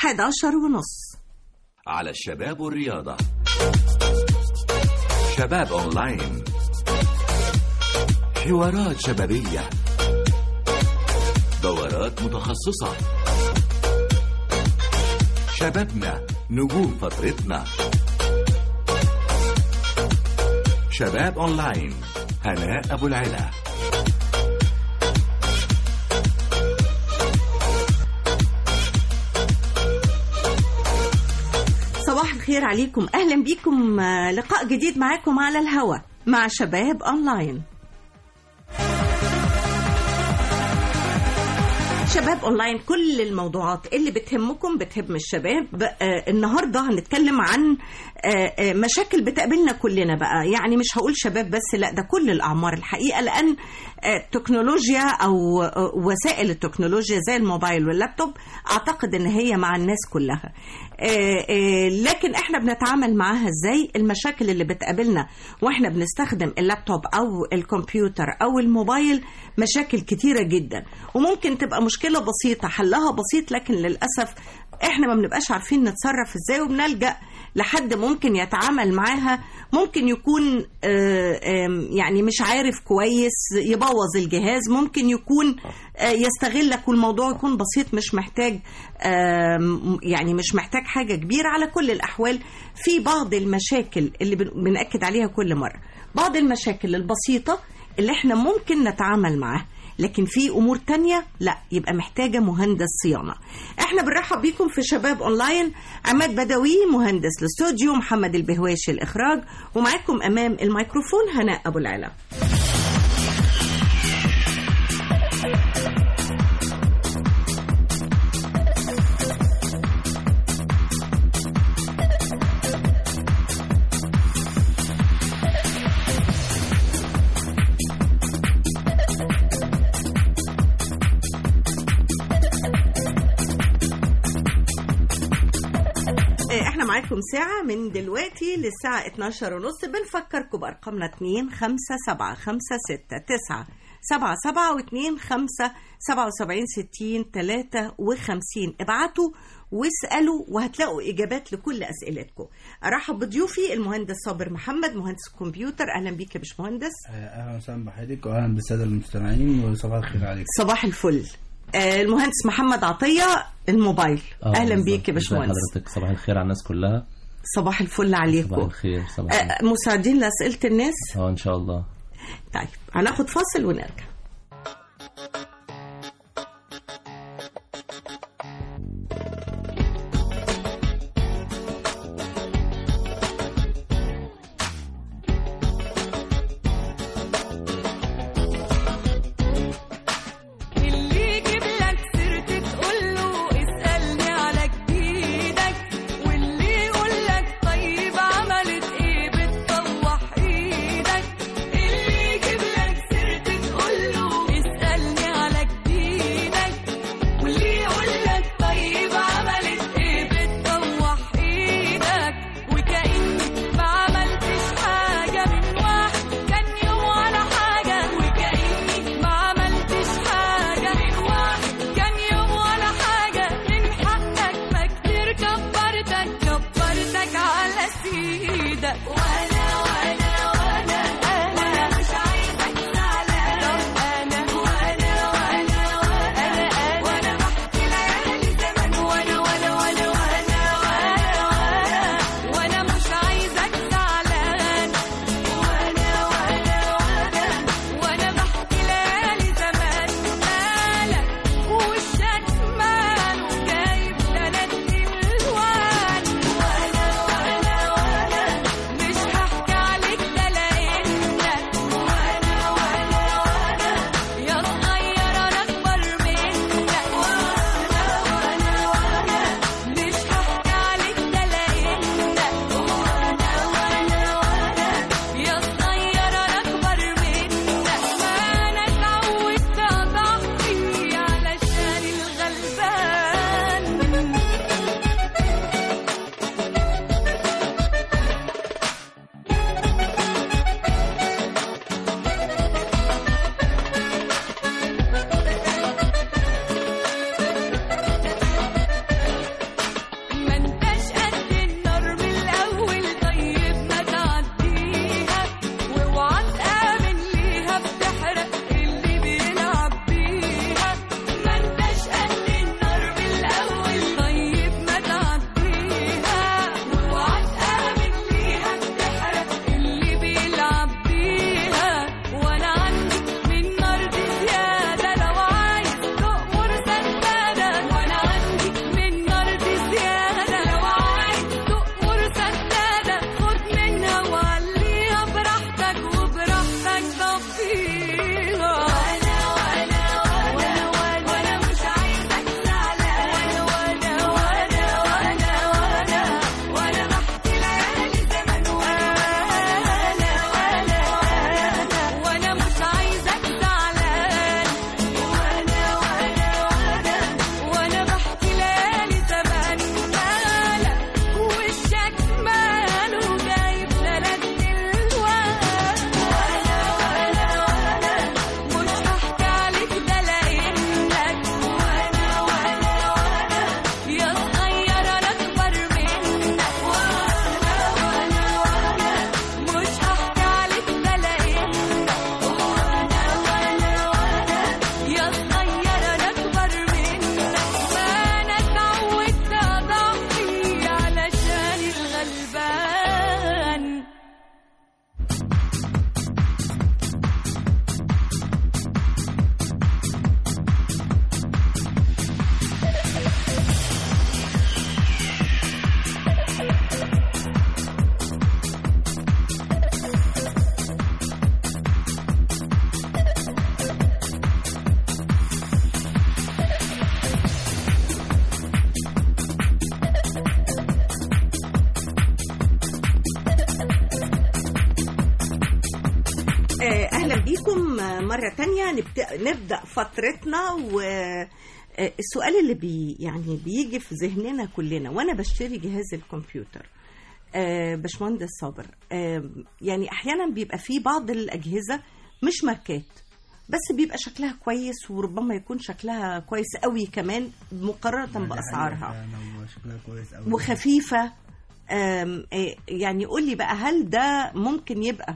11 ونص على الشباب والرياضة شباب أونلاين حوارات شبابية دورات متخصصة شبابنا نجوم فترتنا شباب أونلاين هناء أبو العلا صباح الخير عليكم اهلا بيكم آه، لقاء جديد معاكم على الهوا مع شباب اونلاين شباب اونلاين كل الموضوعات اللي بتهمكم بتهم الشباب آه النهارده هنتكلم عن آه آه مشاكل بتقابلنا كلنا بقى يعني مش هقول شباب بس لا ده كل الاعمار الحقيقه لان آه التكنولوجيا او آه وسائل التكنولوجيا زي الموبايل واللابتوب اعتقد ان هي مع الناس كلها آه آه لكن احنا بنتعامل معاها ازاي المشاكل اللي بتقابلنا واحنا بنستخدم اللابتوب او الكمبيوتر او الموبايل مشاكل كتيره جدا وممكن تبقى مشكله بسيطه حلها بسيط لكن للاسف احنا ما بنبقاش عارفين نتصرف ازاي وبنلجأ لحد ممكن يتعامل معاها ممكن يكون آه، آم، يعني مش عارف كويس يبوظ الجهاز ممكن يكون آه، يستغلك والموضوع يكون بسيط مش محتاج آم، يعني مش محتاج حاجة كبيرة على كل الأحوال في بعض المشاكل اللي بن- بنأكد عليها كل مرة بعض المشاكل البسيطة اللي احنا ممكن نتعامل معاها لكن في امور تانية لا يبقى محتاجه مهندس صيانه احنا بنرحب بيكم في شباب اونلاين عماد بدوي مهندس الاستوديو محمد البهواشي الاخراج ومعاكم امام الميكروفون هناء ابو العلا آه، احنا معاكم ساعة من دلوقتي للساعة 12 ونص بنفكركم بأرقامنا 2 5 7 5 6 9 7 7 و 2 5 77 60 53 ابعتوا واسألوا وهتلاقوا إجابات لكل أسئلتكم أرحب بضيوفي المهندس صابر محمد مهندس الكمبيوتر أهلا بيك يا باشمهندس اهلا وسهلا بحضرتك واهلا بالساده المستمعين وصباح الخير عليكم صباح الفل آه، المهندس محمد عطية الموبايل آه، أهلا بالظبط. بيك يا ازي باشمهندس حضرتك صباح الخير على الناس كلها صباح الفل صباح عليكم الخير صباح الخير آه، مساعدين لأسئلة الناس اه ان شاء الله طيب هناخد فاصل ونرجع اللي يجيب لك سيرتي تقول له اسألني على جديدك واللي يقول لك طيب عملت ايه بتطوح ايدك اللي يجيب لك سيرتي تقول له اسألني على جديدك واللي يقول لك طيب عملت ايه بتطوح ايدك وكأني ما عملتش حاجة من واحد كان يوم ولا حاجة وكأني ما عملتش حاجة من واحد كان يوم ولا حاجة من حقك ما كتير كبرتك كبرتك على سيدك وانا وانا وانا انا مش عايزك زعلان طب انا وانا وانا وانا انا وانا بحكي ليالي زمان وانا وانا وانا وانا وانا وانا وانا مش عايزك زعلان وانا وانا وانا وانا بحكي ليالي زمان مالك وشك ماله جايب تلات الوان وانا وانا وانا مش مرة تانية نبدأ, نبدأ فترتنا و آه، السؤال اللي بي يعني بيجي في ذهننا كلنا وانا بشتري جهاز الكمبيوتر آه، باشمهندس صابر آه، يعني احيانا بيبقى في بعض الاجهزه مش ماركات بس بيبقى شكلها كويس وربما يكون شكلها كويس قوي كمان مقارنه باسعارها شكلها كويس قوي وخفيفه آم، آه، يعني قول لي بقى هل ده ممكن يبقى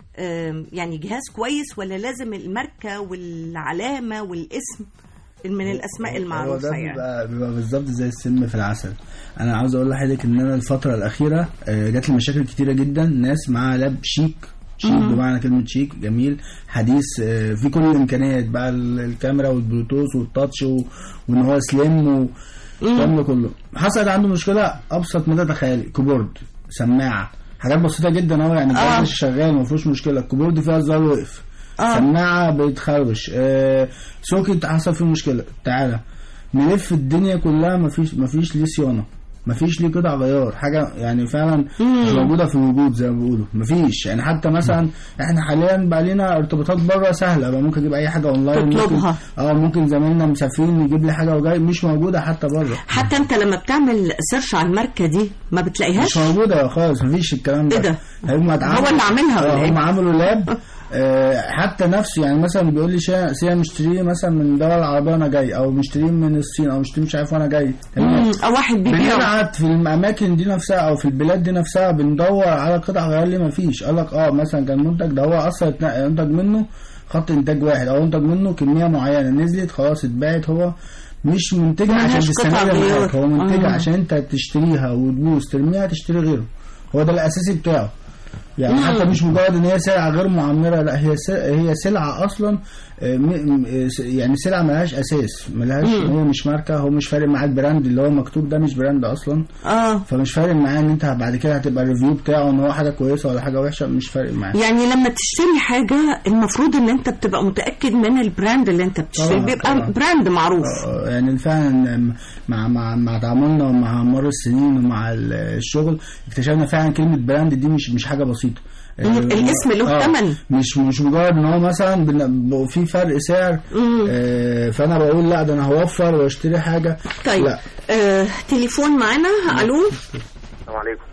آم، يعني جهاز كويس ولا لازم الماركه والعلامه والاسم من الاسماء هو ده المعروفه يعني بيبقى, بيبقى بالظبط زي السم في العسل انا عاوز اقول لحضرتك ان انا الفتره الاخيره آه، جات لي مشاكل كتيره جدا ناس معاها لاب شيك شيك بمعنى كلمه شيك جميل حديث آه، في كل الامكانيات بقى ال- الكاميرا والبلوتوث والتاتش و- وان هو سليم و- الكلام ده كله حصلت عنده مشكله ابسط ما تتخيلي كيبورد سماعه حاجات بسيطه جدا اهو يعني آه. الجهاز شغال ما فيهوش مشكله الكيبورد فيها الزرار وقف آه. سماعه بيتخربش آه سوكت حصل فيه مشكله تعالى نلف الدنيا كلها مفيش مفيش ليه صيانه مفيش ليه قطع غيار حاجه يعني فعلا مش موجوده في الوجود زي ما بيقولوا مفيش يعني حتى مثلا احنا حاليا بقى لنا ارتباطات بره سهله بقى ممكن اجيب اي حاجه اونلاين ممكن تطلبها. اه ممكن زمايلنا مسافرين يجيب لي حاجه وجاي مش موجوده حتى بره حتى انت لما بتعمل سيرش على الماركه دي ما بتلاقيهاش مش موجوده خالص مفيش الكلام ده إيه ده؟ هم اتعاملوا- هو اللي عاملها ولا آه، إيه؟ هم عملوا لاب آه، حتى نفسه يعني مثلا بيقول لي شيء سي مشتريه مثلا من الدول العربيه وانا جاي او مشتريه من الصين او مشتريه مش عارف وانا جاي تمام مم، او واحد بيبيع بنبعت في الاماكن دي نفسها او في البلاد دي نفسها بندور على قطع غيار اللي ما فيش قال لك اه مثلا كان منتج ده هو اصلا اتنا- انتج منه خط انتاج واحد او انتج منه كميه معينه نزلت خلاص اتباعت هو مش منتجها عشان ملهاش قطع تستمر غيار. معاك هو منتجها آه. عشان انت تشتريها وتبوظ ترميها تشتري غيره هو ده الاساسي بتاعه يعني مم. حتى مش مجرد ان هي سلعه غير معمره لا هي س- هي سلعه اصلا آه، م- م- آه، س- يعني سلعه ملهاش اساس ملهاش مم. هو مش ماركه هو مش فارق معاه البراند اللي هو مكتوب ده مش براند اصلا اه فمش فارق معاه ان انت بعد كده هتبقى الريفيو بتاعه ان هو حاجه كويسه ولا حاجه وحشه مش فارق معاه يعني لما تشتري حاجه المفروض ان انت بتبقى متاكد من البراند اللي انت بتشتري طبعاً، بيبقى طبعاً. براند معروف آه، يعني فعلا مع مع مع تعاملنا ومع مر السنين ومع ال- الشغل اكتشفنا فعلا كلمه براند دي مش مش حاجه بسيطه مم، الاسم له آه، ثمن. مش مش مجرد ان هو مثلا بن- ب- في فرق سعر مم. آه، فانا بقول لا ده انا هوفر واشتري حاجه طيب لا آه، تليفون معانا الو السلام عليكم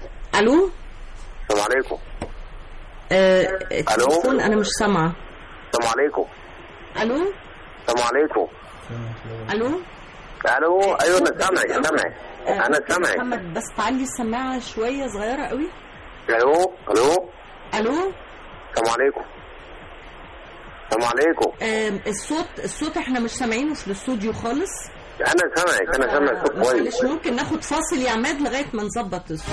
الو السلام عليكم آه، التليفون انا مش سامعه السلام عليكم الو السلام عليكم الو الو ايوه انا سامعك سامعك آه، انا سامعك محمد بس تعلي السماعه شويه صغيره قوي الو الو الو السلام عليكم السلام عليكم آه، الصوت الصوت احنا مش سامعينه في الاستوديو خالص انا سامعك انا سامع صوت معلش كويس ممكن ناخد فاصل يا عماد لغايه ما نظبط الصوت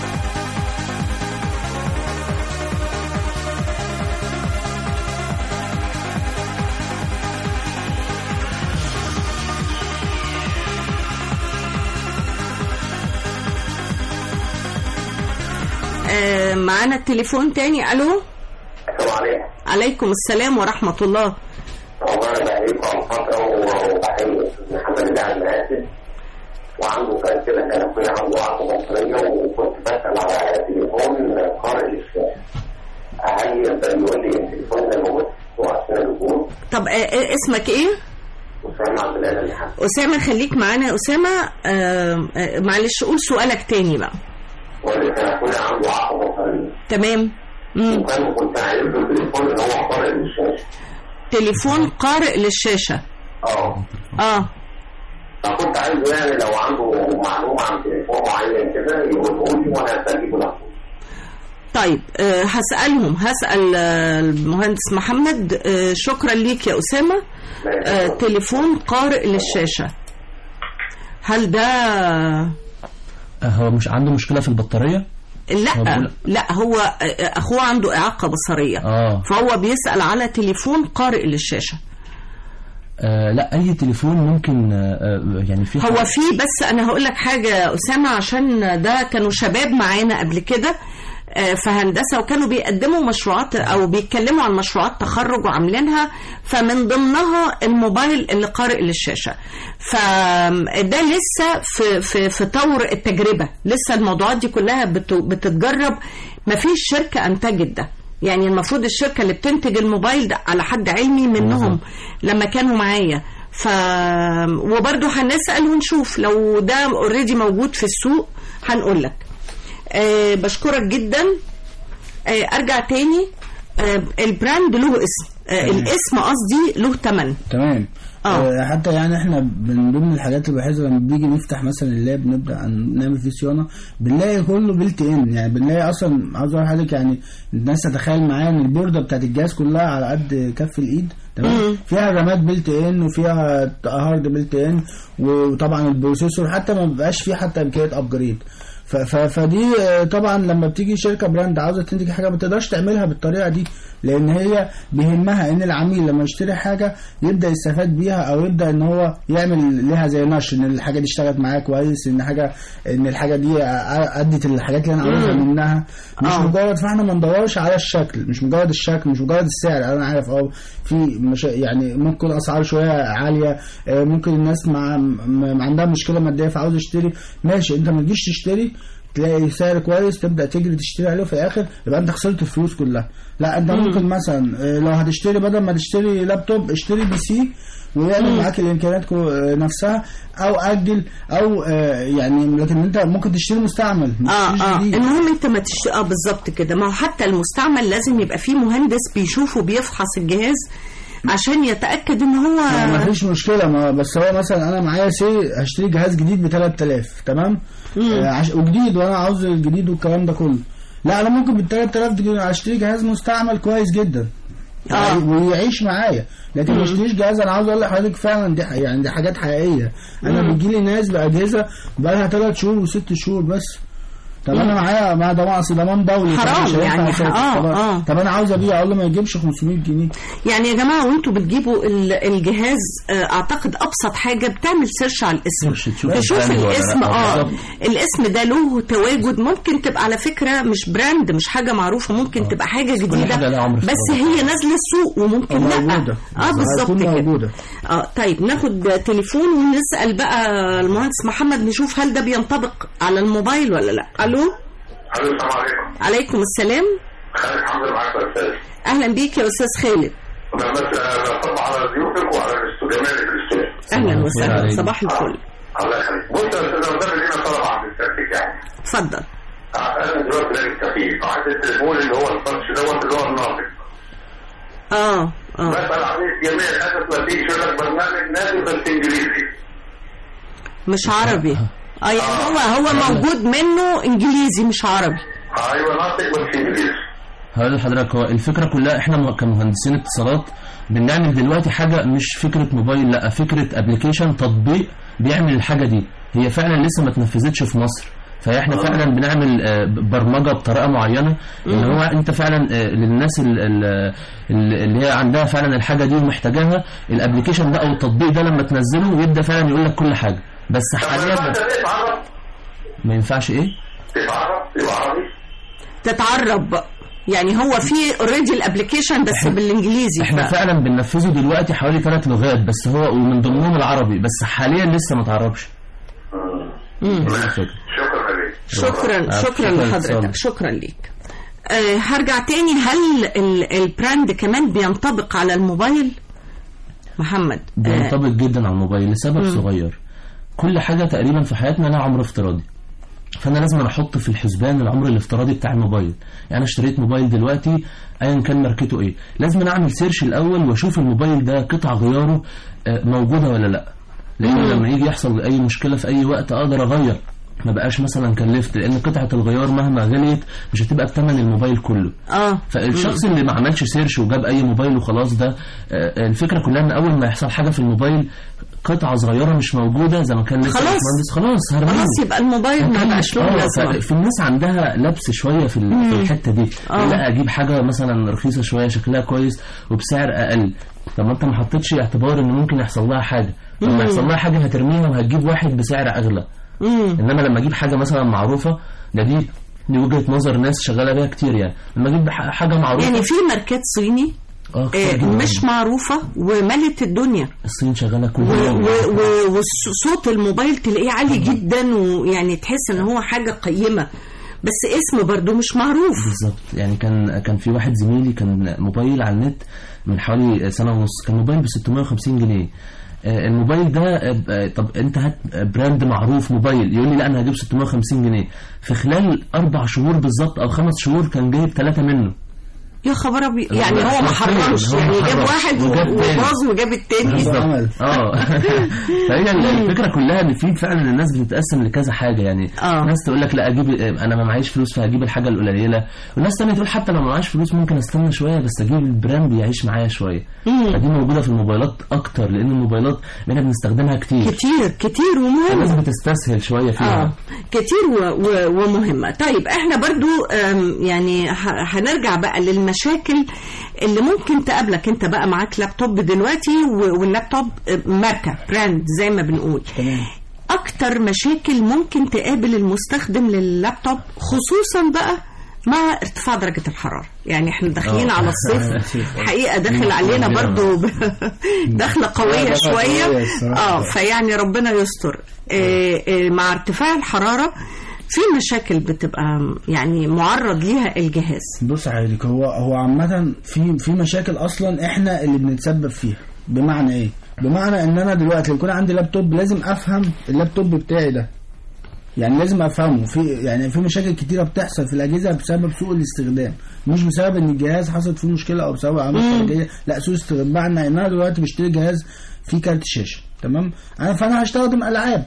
آه، معانا التليفون تاني الو السلام عليكم عليكم السلام ورحمه الله هو انا بحييكم عن فتره وبحيي محمد اللي عند اسف وعنده كان كده كان اخويا عنده عقده بصريه وكنت بسال على تليفون قارئ للشاشه هل يقدر يقول لي التليفون ده موجود وعشان الجون طب آه، آه، اسمك ايه وسام عبد العال اللي حصل أسامة خليك معانا يا أسامة آه، آه، معلش قول سؤالك تاني بقى واللي كان اخويا عنده عقده بصريه تمام مم. وكان كنت عايز له تليفون اللي هو قارئ للشاشه تليفون قارئ للشاشة اه اه فكنت عايزه يعني لو عنده معلومه عن تليفون معين كده يقوله لي وانا هسجله له طيب آه، هسألهم هسأل آه، المهندس محمد آه، شكرا ليك يا أسامة آه، تليفون قارئ للشاشة هل ده آه، هو مش عنده مشكلة في البطارية هو لا بيقول- لا هو آه، أخوه عنده إعاقة بصرية اه فهو بيسأل على تليفون قارئ للشاشة آه، لا اي تليفون ممكن آه، آه، يعني في هو في بس انا هقول لك حاجه يا اسامه عشان ده كانوا شباب معانا قبل كده آه، في هندسه وكانوا بيقدموا مشروعات او بيتكلموا عن مشروعات تخرج وعاملينها فمن ضمنها الموبايل اللي قارئ للشاشه فده لسه في في في طور التجربه لسه الموضوعات دي كلها بت- بتتجرب مفيش شركه انتجت ده يعني المفروض الشركه اللي بتنتج الموبايل ده على حد علمي منهم لما كانوا معايا ف وبرضه هنسال ونشوف لو ده اوريدي موجود في السوق هنقول لك أه بشكرك جدا أه ارجع تاني أه البراند له اسم أه الاسم قصدي له ثمن تمام آه. آه. حتى يعني احنا من ضمن الحاجات اللي بحسها لما بنيجي نفتح مثلا اللاب نبدا عن- نعمل فيه صيانه بنلاقي كله بيلت ان يعني بنلاقي اصلا عاوز اقول لحضرتك يعني الناس تتخيل معايا ان البورده بتاعت الجهاز كلها على قد كف الايد تمام فيها رامات بيلت ان وفيها هارد بيلت ان وطبعا البروسيسور حتى ما بيبقاش فيه حتى امكانيه ابجريد ف- ف- فدي آه، طبعا لما بتيجي شركه براند عاوزه تنتج حاجه ما تقدرش تعملها بالطريقه دي لان هي بيهمها ان العميل لما يشتري حاجه يبدا يستفاد بيها او يبدا ان هو يعمل لها زي نشر ان الحاجه دي اشتغلت معايا كويس ان حاجه ان الحاجه دي أ- ادت الحاجات اللي انا عاوزها منها مش آه. مجرد فاحنا ما ندورش على الشكل مش مجرد الشكل مش مجرد السعر انا عارف اه في مشا... يعني ممكن اسعار شويه عاليه آه، ممكن الناس مع م- عندها مشكله ماديه فعاوز تشتري ماشي انت ما تجيش تشتري تلاقي سعر كويس تبدا تجري تشتري عليه وفي الاخر يبقى انت خسرت الفلوس كلها لا انت ممكن مثلا آه، لو هتشتري بدل ما تشتري لابتوب اشتري بي سي ويعمل معاك الامكانيات كو- آه، نفسها او اجل او آه، يعني لكن انت ممكن تشتري مستعمل ما اه تشتريش اه جديد. المهم انت ما تشت... اه بالظبط كده ما هو حتى المستعمل لازم يبقى فيه مهندس بيشوف وبيفحص الجهاز عشان يتاكد ان هو ما فيش مشكله ما بس هو مثلا انا معايا سي هشتري جهاز جديد ب 3000 تمام آه عش... وجديد وانا عاوز الجديد والكلام ده كله لا انا ممكن بال 3000 دي اشتري جهاز مستعمل كويس جدا آه. ويعيش معايا لكن ما اشتريش جهاز انا عاوز اقول لحضرتك فعلا دي ح- يعني دي حاجات حقيقيه انا بيجي لي ناس باجهزه بقى لها 3 شهور وست شهور بس طب انا معايا مع ضمان اصل ضمان دولي حرام فمش هينفع يعني، أسافر. آه، طب- آه. طب انا عاوز ابيع اقول له ما يجيبش 500 جنيه يعني يا جماعه وانتوا بتجيبوا ال- الجهاز آه، اعتقد ابسط حاجه بتعمل سيرش على الاسم سيرش تشوف تشوف البراند ولا الاسم لأ. اه بالظبط. الاسم ده له تواجد ممكن تبقى على فكره مش براند مش حاجه معروفه ممكن تبقى حاجه جديده حاجة لها عمر بس افتراضي. هي نازله السوق وممكن لا موجودة. اه بالظبط هتكون كده موجودة. اه طيب ناخد تليفون ونسال بقى المهندس محمد نشوف هل ده بينطبق على الموبايل ولا لا الو الو السلام عليكم عليكم السلام خالد حمد معاك يا استاذ اهلا بيك يا استاذ خالد انا بس طبعا على ضيوفك وعلى الاستوديو في الاستوديو اهلا الخير وسهلا عليك. صباح الفل الله يخليك بص يا استاذ انا ده لينا طلب عند الترتيب يعني اتفضل انا دلوقتي لابس كفيف عايز التليفون اللي هو التاتش دوت اللي هو الناطق اه اه بسال عليه جميع الاسف ما تيجي يقول لك برنامج نازل بس انجليزي مش عربي اه يعني هو هو موجود منه انجليزي مش عربي ايوه ناطق بس انجليزي هقول لحضرتك هو الفكره كلها احنا م- كمهندسين اتصالات بنعمل دلوقتي حاجه مش فكره موبايل لا فكره ابلكيشن تطبيق بيعمل الحاجه دي هي فعلا لسه ما اتنفذتش في مصر فاحنا فعلا بنعمل آه، برمجه بطريقه معينه ان هو انت فعلا آه، للناس ال- ال- ال- اللي هي عندها فعلا الحاجه دي ومحتاجاها الابلكيشن ده او التطبيق ده لما تنزله يبدا فعلا يقول لك كل حاجه بس طب ما حاليا ينفعش تتعرف ما ينفعش ايه تتعرف يبقى عربي تتعرب بقى. يعني هو في اوريدي الابلكيشن بس بالانجليزي احنا ف... فعلا بننفذه دلوقتي حوالي ثلاث لغات بس هو ومن ضمنهم العربي بس حاليا لسه ما تعربش مم. شكرا لك شكرا آه، شكرا شكرا لحضرتك اتصالك. شكرا ليك آه هرجع تاني هل ال- البراند كمان بينطبق على الموبايل محمد آه بينطبق جدا على الموبايل لسبب صغير كل حاجه تقريبا في حياتنا لها عمر افتراضي فانا لازم احط في الحسبان العمر الافتراضي بتاع الموبايل يعني انا اشتريت موبايل دلوقتي ايا كان ماركته ايه لازم أنا اعمل سيرش الاول واشوف الموبايل ده قطع غياره آه، موجوده ولا لا لان لما يجي يحصل اي مشكله في اي وقت اقدر اغير ما بقاش مثلا كلفت لان قطعه الغيار مهما غليت مش هتبقى بثمن الموبايل كله اه فالشخص اللي ما عملش سيرش وجاب اي موبايل وخلاص ده آه، الفكره كلها ان اول ما يحصل حاجه في الموبايل قطعه صغيره مش موجوده زي ما كان لسه خلاص. الباشمهندس خلاص هرميه خلاص يبقى الموبايل ما بقاش له آه، لازمه في الناس عندها لبس شويه في ال- في الحته دي آه. لا اجيب حاجه مثلا رخيصه شويه شكلها كويس وبسعر اقل طب ما انت ما حطيتش اعتبار ان ممكن يحصل لها حاجه لما يحصل لها حاجه هترميها وهتجيب واحد بسعر اغلى مم. انما لما اجيب حاجه مثلا معروفه ده دي دي وجهه نظر ناس شغاله بيها كتير يعني لما اجيب ح- حاجه معروفه يعني في ماركات صيني اه كتير آه جداً. مش معروفه وملت الدنيا الصين شغاله كل و- يوم و- و- وصوت الموبايل تلاقيه عالي جدا ويعني تحس ان هو حاجه قيمه بس اسم برضو مش معروف بالظبط يعني كان كان في واحد زميلي كان موبايل على النت من حوالي سنه ونص كان موبايل ب 650 جنيه آه، الموبايل ده آه، آه، طب انت هات براند معروف موبايل يقول لي لا انا هجيب 650 جنيه في خلال اربع شهور بالظبط او خمس شهور كان جايب ثلاثه منه يا خبر ابيض يعني لا، هو ما حرفياً، حرمش هو ما يعني جاب حرمش. واحد وجاب تاني. وباظ وجاب التاني بالظبط. عمل. اه فهي الفكره كلها ان في فعلا الناس بتتقسم لكذا حاجه يعني آه. ناس تقول لك لا اجيب انا ما معيش فلوس فهجيب الحاجه القليله والناس تانية تقول حتى لو ما معيش فلوس ممكن استنى شويه بس اجيب البراند يعيش معايا شويه فدي موجوده في الموبايلات اكتر لان الموبايلات بقينا بنستخدمها كتير كتير كتير الناس ومهم بتستسهل شويه فيها اه كتير و و ومهمة طيب احنا برضو آم، يعني ه- هنرجع بقى للمشاكل اللي ممكن تقابلك انت بقى معاك لابتوب دلوقتي و- واللابتوب آه، ماركة براند زي ما بنقول تمام اكتر مشاكل ممكن تقابل المستخدم لللابتوب خصوصا بقى مع ارتفاع درجة الحرارة يعني احنا داخلين آه. على الصيف حقيقة داخل علينا علينا. برضو ب- دخلة قوية دخلة شوية قوية الصراحة. اه فيعني ربنا يستر آه، آه، مع ارتفاع الحرارة في مشاكل بتبقى يعني معرض ليها الجهاز بص حضرتك هو هو عامة في في مشاكل اصلا احنا اللي بنتسبب فيها بمعنى ايه؟ بمعنى ان انا دلوقتي لو يكون عندي لابتوب لازم افهم اللابتوب بتاعي ده يعني لازم افهمه في يعني في مشاكل كتيره بتحصل في الاجهزه بسبب سوء الاستخدام مش بسبب ان الجهاز حصلت فيه مشكله او بسبب عوامل خارجيه لا سوء استخدام بمعنى ان انا دلوقتي بشتري جهاز فيه كارت شاشه تمام انا فانا هستخدم العاب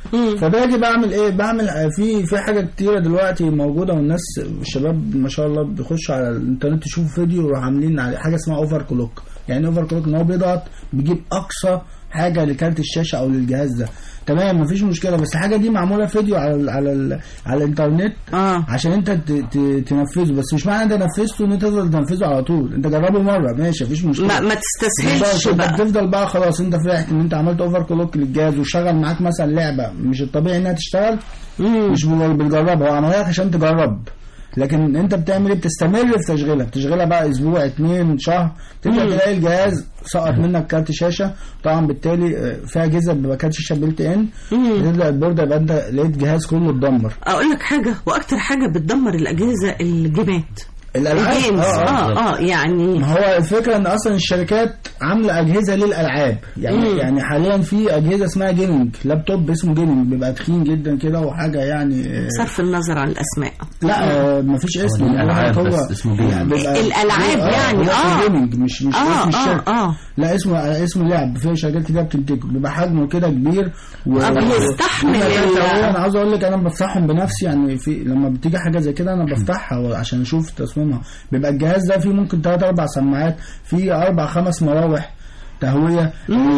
فباجي بعمل ايه بعمل آه، في في حاجه كتيره دلوقتي موجوده والناس الشباب ما شاء الله بيخشوا على الانترنت يشوفوا فيديو ويروحوا عاملين عليه حاجه اسمها اوفر كلوك يعني اوفر كلوك ان هو بيضغط بيجيب اقصى حاجه لكارت الشاشه او للجهاز ده تمام مفيش مشكله بس الحاجه دي معموله فيديو على ال على ال على الانترنت اه عشان انت ت- ت- تنفذه بس مش معنى انت نفذته ان انت تفضل تنفذه على طول انت جربه مره ماشي مفيش مشكله ما, ما ما تستسهلش انت بقى بتفضل بقى خلاص انت فرحت ان انت عملت اوفر كلوك للجهاز وشغل معاك مثلا لعبه مش الطبيعي انها تشتغل مش بال- بتجربها هو عملها لك عشان تجرب لكن انت بتعمل ايه بتستمر في تشغيلها بتشغلها بقى اسبوع اتنين شهر تبدا تلاقي الجهاز سقط منك كارت شاشه طبعا بالتالي اه، في اجهزه بيبقى كارت شاشه بيلت ان تبدا البورده يبقى انت لقيت جهاز كله اتدمر اقول لك حاجة واكتر حاجة بتدمر الاجهزة الجيمات الالعاب الجيمز اه اه اه اه يعني ما هو الفكره ان اصلا الشركات عامله اجهزه للالعاب يعني مم. يعني حاليا في اجهزه اسمها جيمنج لابتوب اسمه جيمنج بيبقى تخين جدا كده وحاجه يعني آه، صرف النظر عن الاسماء لا آه، مفيش اسم دي الألعاب هو بس اسمه جيمنج. يعني بيبقى- الألعاب آه، يعني، هو اسمه آه. جيمنج مش مش اه اسم اه الشركه اه لا اسمه اسمه لعب في شركات كتير بتنتجه بيبقى حجمه كده كبير و... آه، بيستحمل أنا ال- كنت أقول- انا عاوز اقول لك انا بفتحهم بنفسي يعني في لما بتيجي حاجه زي كده انا بفتحها عشان اشوف تصميمها بيبقى الجهاز ده فيه ممكن ثلاث اربع سماعات فيه اربع خمس مراوح تهويه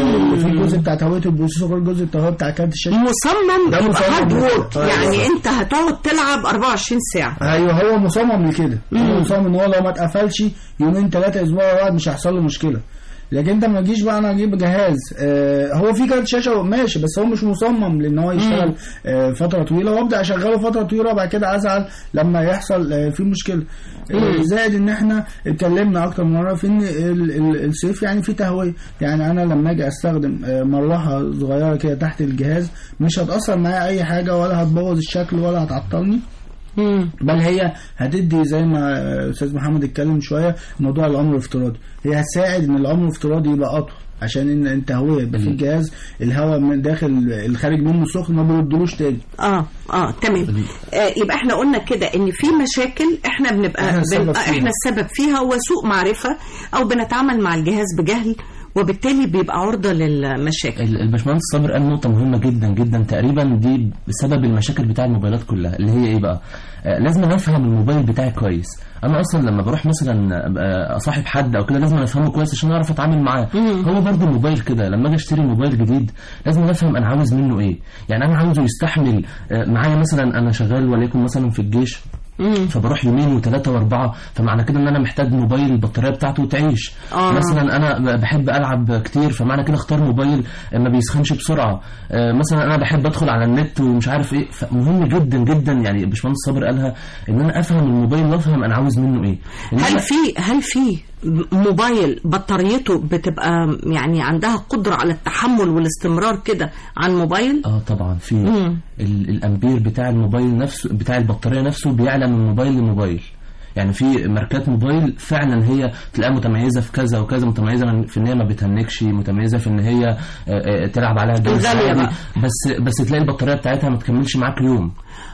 في جزء بتاع تهويه البروسيسور الجزء التهويه بتاع كارت الشاشه مصمم ده يبقى مصمم. هارد وورك آه. يعني انت هتقعد تلعب 24 ساعة ايوه هو مصمم لكده هو مصمم ان هو لو ما اتقفلش يومين ثلاثه اسبوع ورا بعض مش هيحصل له مشكله لكن انت ما تجيش بقى انا اجيب جهاز آه هو في كارت شاشه ماشي بس هو مش مصمم لان هو يشتغل آه فتره طويله وابدا اشغله فتره طويله وبعد كده ازعل لما يحصل آه فيه مشكله آه زائد ان احنا اتكلمنا اكتر من مره في ان ال- ال- الصيف يعني فيه تهويه يعني انا لما اجي استخدم آه مروحه صغيره كده تحت الجهاز مش هتاثر معايا اي حاجه ولا هتبوظ الشكل ولا هتعطلني بل هي هتدي زي ما استاذ محمد اتكلم شويه موضوع العمر الافتراضي هي هتساعد ان العمر الافتراضي يبقى اطول عشان ان التهويه يبقى في الجهاز الهواء من داخل الخارج منه سخن ما بيردلوش تاني اه اه تمام آه يبقى احنا قلنا كده ان في مشاكل احنا بنبقى إحنا السبب بن... آه، فيها. احنا السبب فيها هو سوء معرفة او بنتعامل مع الجهاز بجهل وبالتالي بيبقى عرضة للمشاكل ال- الباشمهندس صابر قال نقطة مهمة جدا جدا تقريبا دي بسبب المشاكل بتاع الموبايلات كلها اللي هي ايه بقى؟ آه لازم أنا افهم الموبايل بتاعي كويس انا اصلا لما بروح مثلا أبقى اصاحب حد او كده لازم أنا افهمه كويس عشان اعرف اتعامل معاه هو برضه الموبايل كده لما اجي اشتري موبايل جديد لازم أنا افهم انا عاوز منه ايه يعني انا عاوزه يستحمل آه معايا مثلا انا شغال وليكن مثلا في الجيش فبروح يومين وثلاثة وأربعة فمعنى كده إن أنا محتاج موبايل البطارية بتاعته تعيش آه. مثلا أنا ب- بحب ألعب كتير فمعنى كده اختار موبايل ما بيسخنش بسرعة آه، مثلا أنا بحب أدخل على النت ومش عارف إيه فمهم جدا جدا يعني باشمهندس صابر قالها إن أنا أفهم الموبايل وأفهم أنا عاوز منه إيه إن هل أنا- في هل في موبايل بطاريته بتبقى يعني عندها قدرة على التحمل والاستمرار كده عن موبايل اه طبعا في مم. ال- الامبير بتاع الموبايل نفسه بتاع البطاريه نفسه بيعلى من موبايل لموبايل يعني في ماركات موبايل فعلا هي تلاقيها متميزه في كذا وكذا متميزه من- في ان هي ما بتهنكش متميزه في ان هي آه، آه، تلعب عليها جيمز الغالية عادي. بقى. بس بس تلاقي البطاريه بتاعتها ما تكملش معاك يوم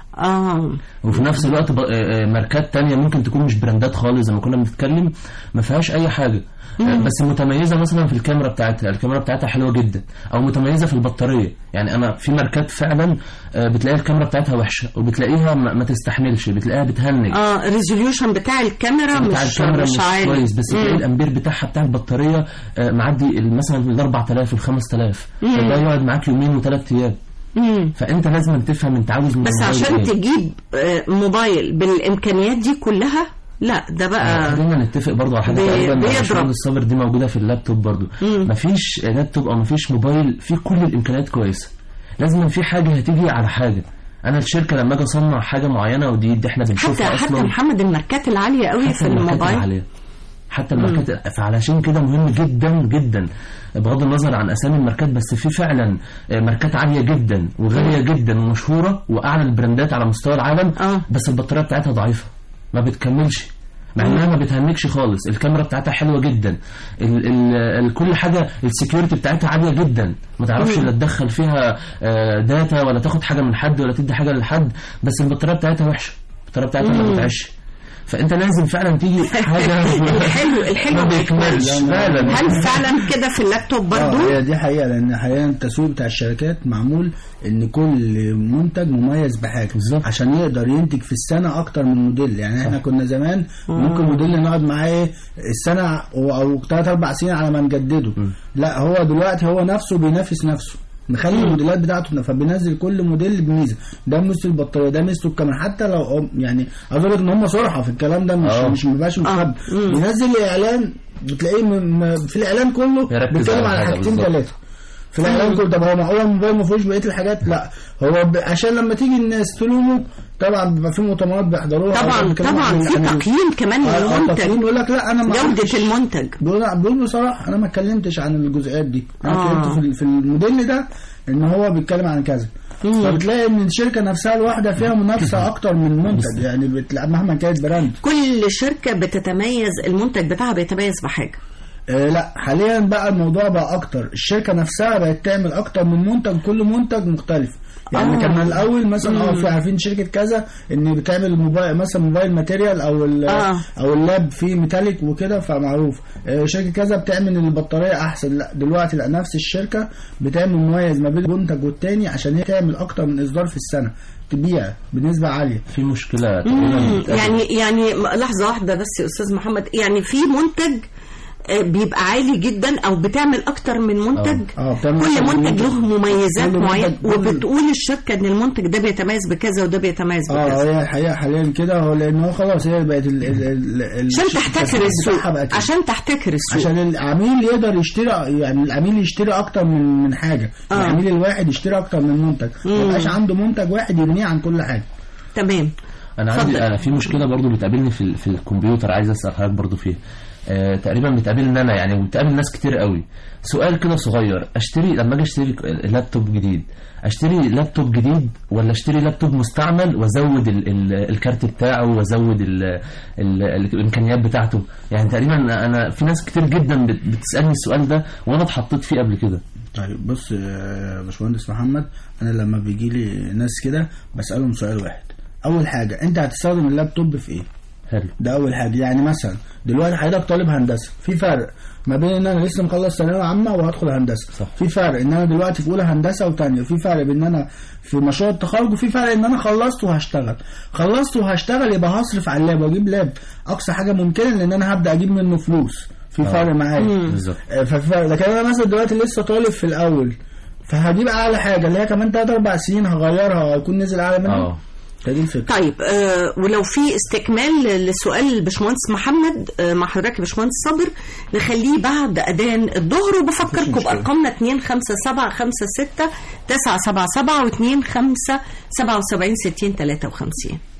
اه وفي نفس الوقت ب- آه، آه، ماركات تانية ممكن تكون مش براندات خالص زي ما كنا بنتكلم ما فيهاش اي حاجه آه، بس متميزه مثلا في الكاميرا بتاعتها الكاميرا بتاعتها حلوه جدا او متميزه في البطاريه يعني انا في ماركات فعلا آه، بتلاقي الكاميرا بتاعتها وحشه وبتلاقيها ما ما تستحملش بتلاقيها بتهنج اه الريزوليوشن بتاع الكاميرا بتاع مش الكاميرا مش مش عالي كويس بس مم. تلاقي الامبير بتاعها بتاع البطاريه آه، معدي ال- مثلا ال 4000 وال 5000 فده يقعد معاك يومين وثلاث ايام مم. فانت لازم تفهم انت عاوز من بس الموبايل عشان إيه. تجيب آه، موبايل بالامكانيات دي كلها لا ده آه، بقى خلينا نتفق برضه على حاجه بي- تقريبا بيضرب. باشمهندس الصابر دي موجوده في اللابتوب برضه مم. مفيش لابتوب او مفيش موبايل فيه كل الامكانيات كويسه لازم في حاجه هتيجي على حاجه انا الشركه لما اجي اصنع حاجه معينه ودي دي احنا حتى بنشوفها حتى اصلا محمد الماركات العاليه قوي في حتى الماركات الموبايل العالية. حتى الماركات فعلشان كده مهم جدا جدا بغض النظر عن اسامي الماركات بس في فعلا ماركات عاليه جدا وغاليه جدا ومشهوره واعلى البراندات على مستوى العالم آه. بس البطاريه بتاعتها ضعيفه ما بتكملش مع انها ما بتهنكش خالص الكاميرا بتاعتها حلوه جدا ال ال ال كل حاجه السكيورتي بتاعتها عاليه جدا ما تعرفش لا تدخل فيها آه، داتا ولا تاخد حاجه من حد ولا تدي حاجه لحد بس البطاريه بتاعتها وحشه البطاريه بتاعتها ما بتعيش فانت لازم فعلا تيجي حاجه الحلو الحلو ما بيكملش فعلا هل فعلا كده في اللابتوب برضو اه هي دي حقيقه لان حاليا التسويق بتاع الشركات معمول ان كل منتج مميز بحاجه بالظبط. عشان يقدر ينتج في السنه اكتر من موديل يعني احنا كنا زمان ممكن موديل نقعد معاه ايه السنه او او ثلاث اربع سنين على ما نجدده لا هو دلوقتي هو نفسه بينافس نفسه مخلي الموديلات بتاعته فبينزل كل موديل بميزه ده ميزه البطاريه ده ميزته الكاميرا حتى لو هم- يعني عايز اقول لك ان هم صراحه في الكلام ده مش آه. مش مبقاش مخبي مم. بينزل اعلان بتلاقيه م- م- في الاعلان كله يركز بيتكلم على على حاجة حاجتين بالظبط. ثلاثه في الاعلان كله طب هو معقول الموبايل ما فيهوش بقيه الحاجات لا هو ب... عشان لما تيجي الناس تلومه طبعا بيبقى في مؤتمرات بيحضروها طبعا أو بيتكلموا طبعا عن- في عن ال- تقييم كمان آه، آه، للمنتج تقييم يقول لك لا انا ما جودة عملتش- المنتج بيقول لا بيقول بصراحه انا ما اتكلمتش عن الجزئيات دي انا آه. اتكلمت في ال- في الموديل ده ان هو بيتكلم عن كذا فبتلاقي ان الشركه نفسها الواحده فيها منافسه اكتر من منتج يعني بتلاقي مهما كانت براند كل شركة بتتميز المنتج بتاعها بيتميز بحاجة آه لا حاليا بقى الموضوع بقى اكتر الشركه نفسها بقت تعمل اكتر من منتج كل منتج مختلف يعني آه. آه. كان الاول مثلا اه في عارفين شركه كذا ان بتعمل موبايل مثلا موبايل ماتيريال او ال- آه. او اللاب فيه ميتاليك وكده فمعروف آه شركه كذا بتعمل البطاريه احسن لا دلوقتي لا نفس الشركه بتعمل مميز ما بين منتج والتاني عشان هي تعمل اكتر من اصدار في السنه تبيع بنسبه عاليه في مشكله مم. تقريبا بتقابل- يعني يعني لحظة واحدة بس يا أستاذ محمد يعني في منتج آه، بيبقى عالي جدا او بتعمل اكتر من منتج اه بتعمل كل أكتر من منتج له مميزات كل معينه منتج- كل- وبتقول الشركه ان المنتج ده بيتميز بكذا وده بيتميز اه بكذا هي الحقيقه حاليا كده هو لان هو خلاص هي بقت ال ال ال ال عشان تحتكر التسويق السوق بتاعها بقى كده. عشان تحتكر السوق عشان العميل يقدر يشتري يعني العميل يشتري اكتر من من حاجه آه. العميل الواحد يشتري اكتر من منتج ما يبقاش عنده منتج واحد يبنيه عن كل حاجه تمام انا اتفضل. عندي انا في مشكله برضو بتقابلني في ال- في الكمبيوتر عايز اسال حضرتك برضو فيها آه تقريبا بتقابلني انا يعني وبتقابل ناس كتير قوي سؤال كده صغير اشتري لما اجي اشتري ك- لابتوب جديد اشتري لابتوب جديد ولا اشتري لابتوب مستعمل وازود ال ال الكارت بتاعه وازود ال ال الامكانيات بتاعته يعني تقريبا انا في ناس كتير جدا بت- بتسالني السؤال ده وانا اتحطيت فيه قبل كده طيب بص يا باشمهندس محمد انا لما بيجي لي ناس كده بسالهم سؤال واحد اول حاجه انت هتستخدم اللابتوب في ايه حلو ده اول حاجه يعني مثلا دلوقتي حضرتك طالب هندسه في فرق ما بين ان انا لسه مخلص ثانويه عامه وهدخل هندسه صح. في فرق ان انا دلوقتي في اولى هندسه وثانيه في فرق بين ان انا في مشروع التخرج وفي فرق ان انا خلصت وهشتغل خلصت وهشتغل يبقى هصرف على اللاب واجيب لاب اقصى حاجه ممكنه لان انا هبدا اجيب منه فلوس في آه. فرق معايا بالظبط آه، ففي فرق لكن انا مثلا دلوقتي لسه طالب في الاول فهجيب اعلى حاجه اللي هي كمان 3 4 سنين هغيرها وهيكون نزل اعلى منها اه فدي الفكره طيب آه ولو في استكمال لسؤال الباشمهندس محمد آه مع حضرتك يا باشمهندس صابر نخليه بعد اذان الظهر وبفكركم مشكلة. بارقامنا 2 5 7 5 6 9 7 7 و 2 5 77 60 53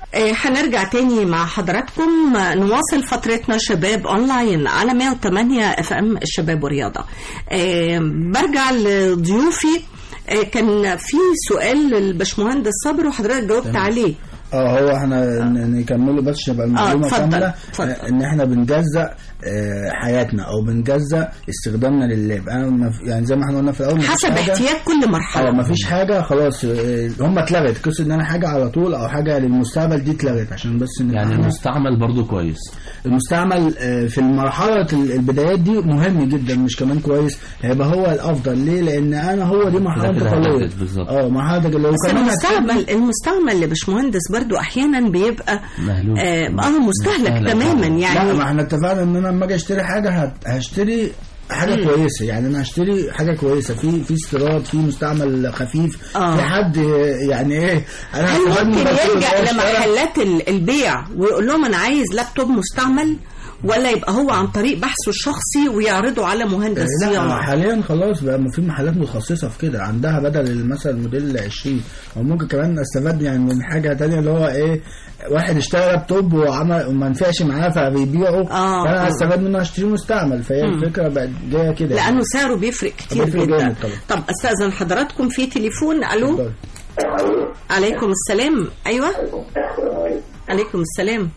آه، هنرجع تاني مع حضراتكم آه، نواصل فترتنا شباب اونلاين على 108 اف ام الشباب والرياضه آه، برجع لضيوفي آه، كان في سؤال للبشمهندس صبر وحضرتك جاوبت عليه اه هو احنا ن- نكمله بس عشان يبقى المعلومه اتفضل، كامله اتفضل. آه، ان احنا بنجزأ آه، حياتنا او بنجزأ استخدامنا لللاب انا ما في- يعني زي ما احنا قلنا في الاول مفيش حسب حاجة- احتياج كل اه مرحله ما فيش حاجه خلاص آه، هم اتلغت قصه ان انا حاجه على طول او حاجه للمستقبل دي اتلغت عشان بس نبقى يعني احنا- المستعمل برضو كويس المستعمل آه، في المرحله ال- البدايات دي مهم جدا مش كمان كويس هيبقى هو الافضل ليه لان انا هو دي مرحله كده كده انتقاليه هتجدد بالظبط. اه مرحله انتقاليه بس وكمان المستعمل المستعمل لبشمهندس برضو احيانا بيبقى مهلوك. اه آه، مستهلك مستهلك تماما طبعاً. لا يعني ما احنا اتفقنا ان انا لما اجي اشتري حاجه هت- هشتري حاجه كويسه يعني انا هشتري حاجه كويسه في في استيراد في مستعمل خفيف آه. في حد يعني ايه انا هل هستفاد من ممكن الرسول يلجأ اللي هو اشترى. لمحلات ال- البيع ويقول لهم انا عايز لابتوب مستعمل ولا يبقى هو عن طريق بحثه الشخصي ويعرضه على مهندس لا صيانه حاليا خلاص بقى في محلات متخصصه في كده عندها بدل مثلا الموديل 20 او ممكن كمان استفاد يعني من حاجه تانية اللي هو ايه واحد اشترى لابتوب وعمل وما نفعش معاه فبيبيعه آه. فانا هستفاد منه اشتريه مستعمل فهي الفكره بقت جايه كده لانه سعره بيفرق كتير بيفرق جدا جامد طبعا. طب استاذن حضراتكم في تليفون الو اتفضل. عليكم السلام ايوه عليكم السلام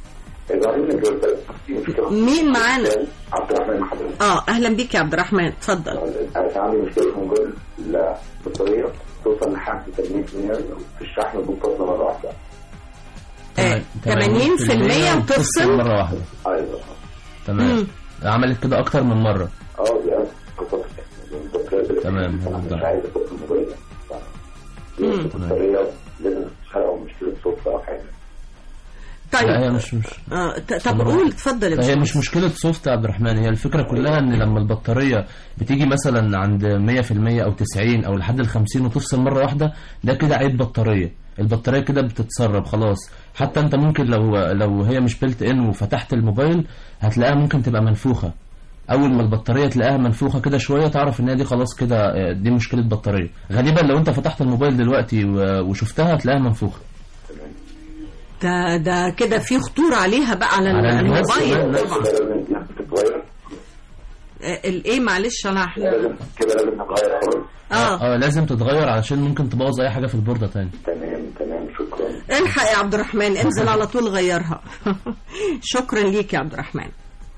مين معانا؟ عبد الرحمن حضرتك اه اهلا بيك يا عبد الرحمن اتفضل انا كان عندي مشكله في موبايل البطاريه توصل لحد 80% في الشحن بتفصل مره واحده آه، 80% وتفصل مرة واحدة ايوه تمام عملت كده أكتر من مرة اه دي أنا كنت البطاريه تمام، مش واضح. عايز افك الموبايل البطاريه لازم تشتغل او مشكله صوت او حاجه لا هي طيب مش مش آه ت- طب قول اتفضل يا هي باشمهندس. مش مشكلة سوفت يا عبد الرحمن هي الفكرة كلها ان لما البطارية بتيجي مثلا عند 100% او 90 او لحد ال 50 وتفصل مرة واحدة ده كده عيب بطارية البطارية كده بتتسرب خلاص حتى انت ممكن لو لو هي مش بيلت ان وفتحت الموبايل هتلاقيها ممكن تبقى منفوخة اول ما البطارية تلاقيها منفوخة كده شوية تعرف ان هي دي خلاص كده آه، دي مشكلة بطارية غالبا لو انت فتحت الموبايل دلوقتي و- وشفتها هتلاقيها منفوخة ده ده كده في خطورة عليها بقى على على الناس الموبايل كمان. طبعا كده لازم تتغير آه، الايه معلش انا احنا لازم كده لازم تتغير خالص اه اه لازم تتغير علشان ممكن تبوظ اي حاجة في البوردة تاني تمام تمام شكرا الحق يا عبد الرحمن انزل على طول غيرها شكرا ليك يا عبد الرحمن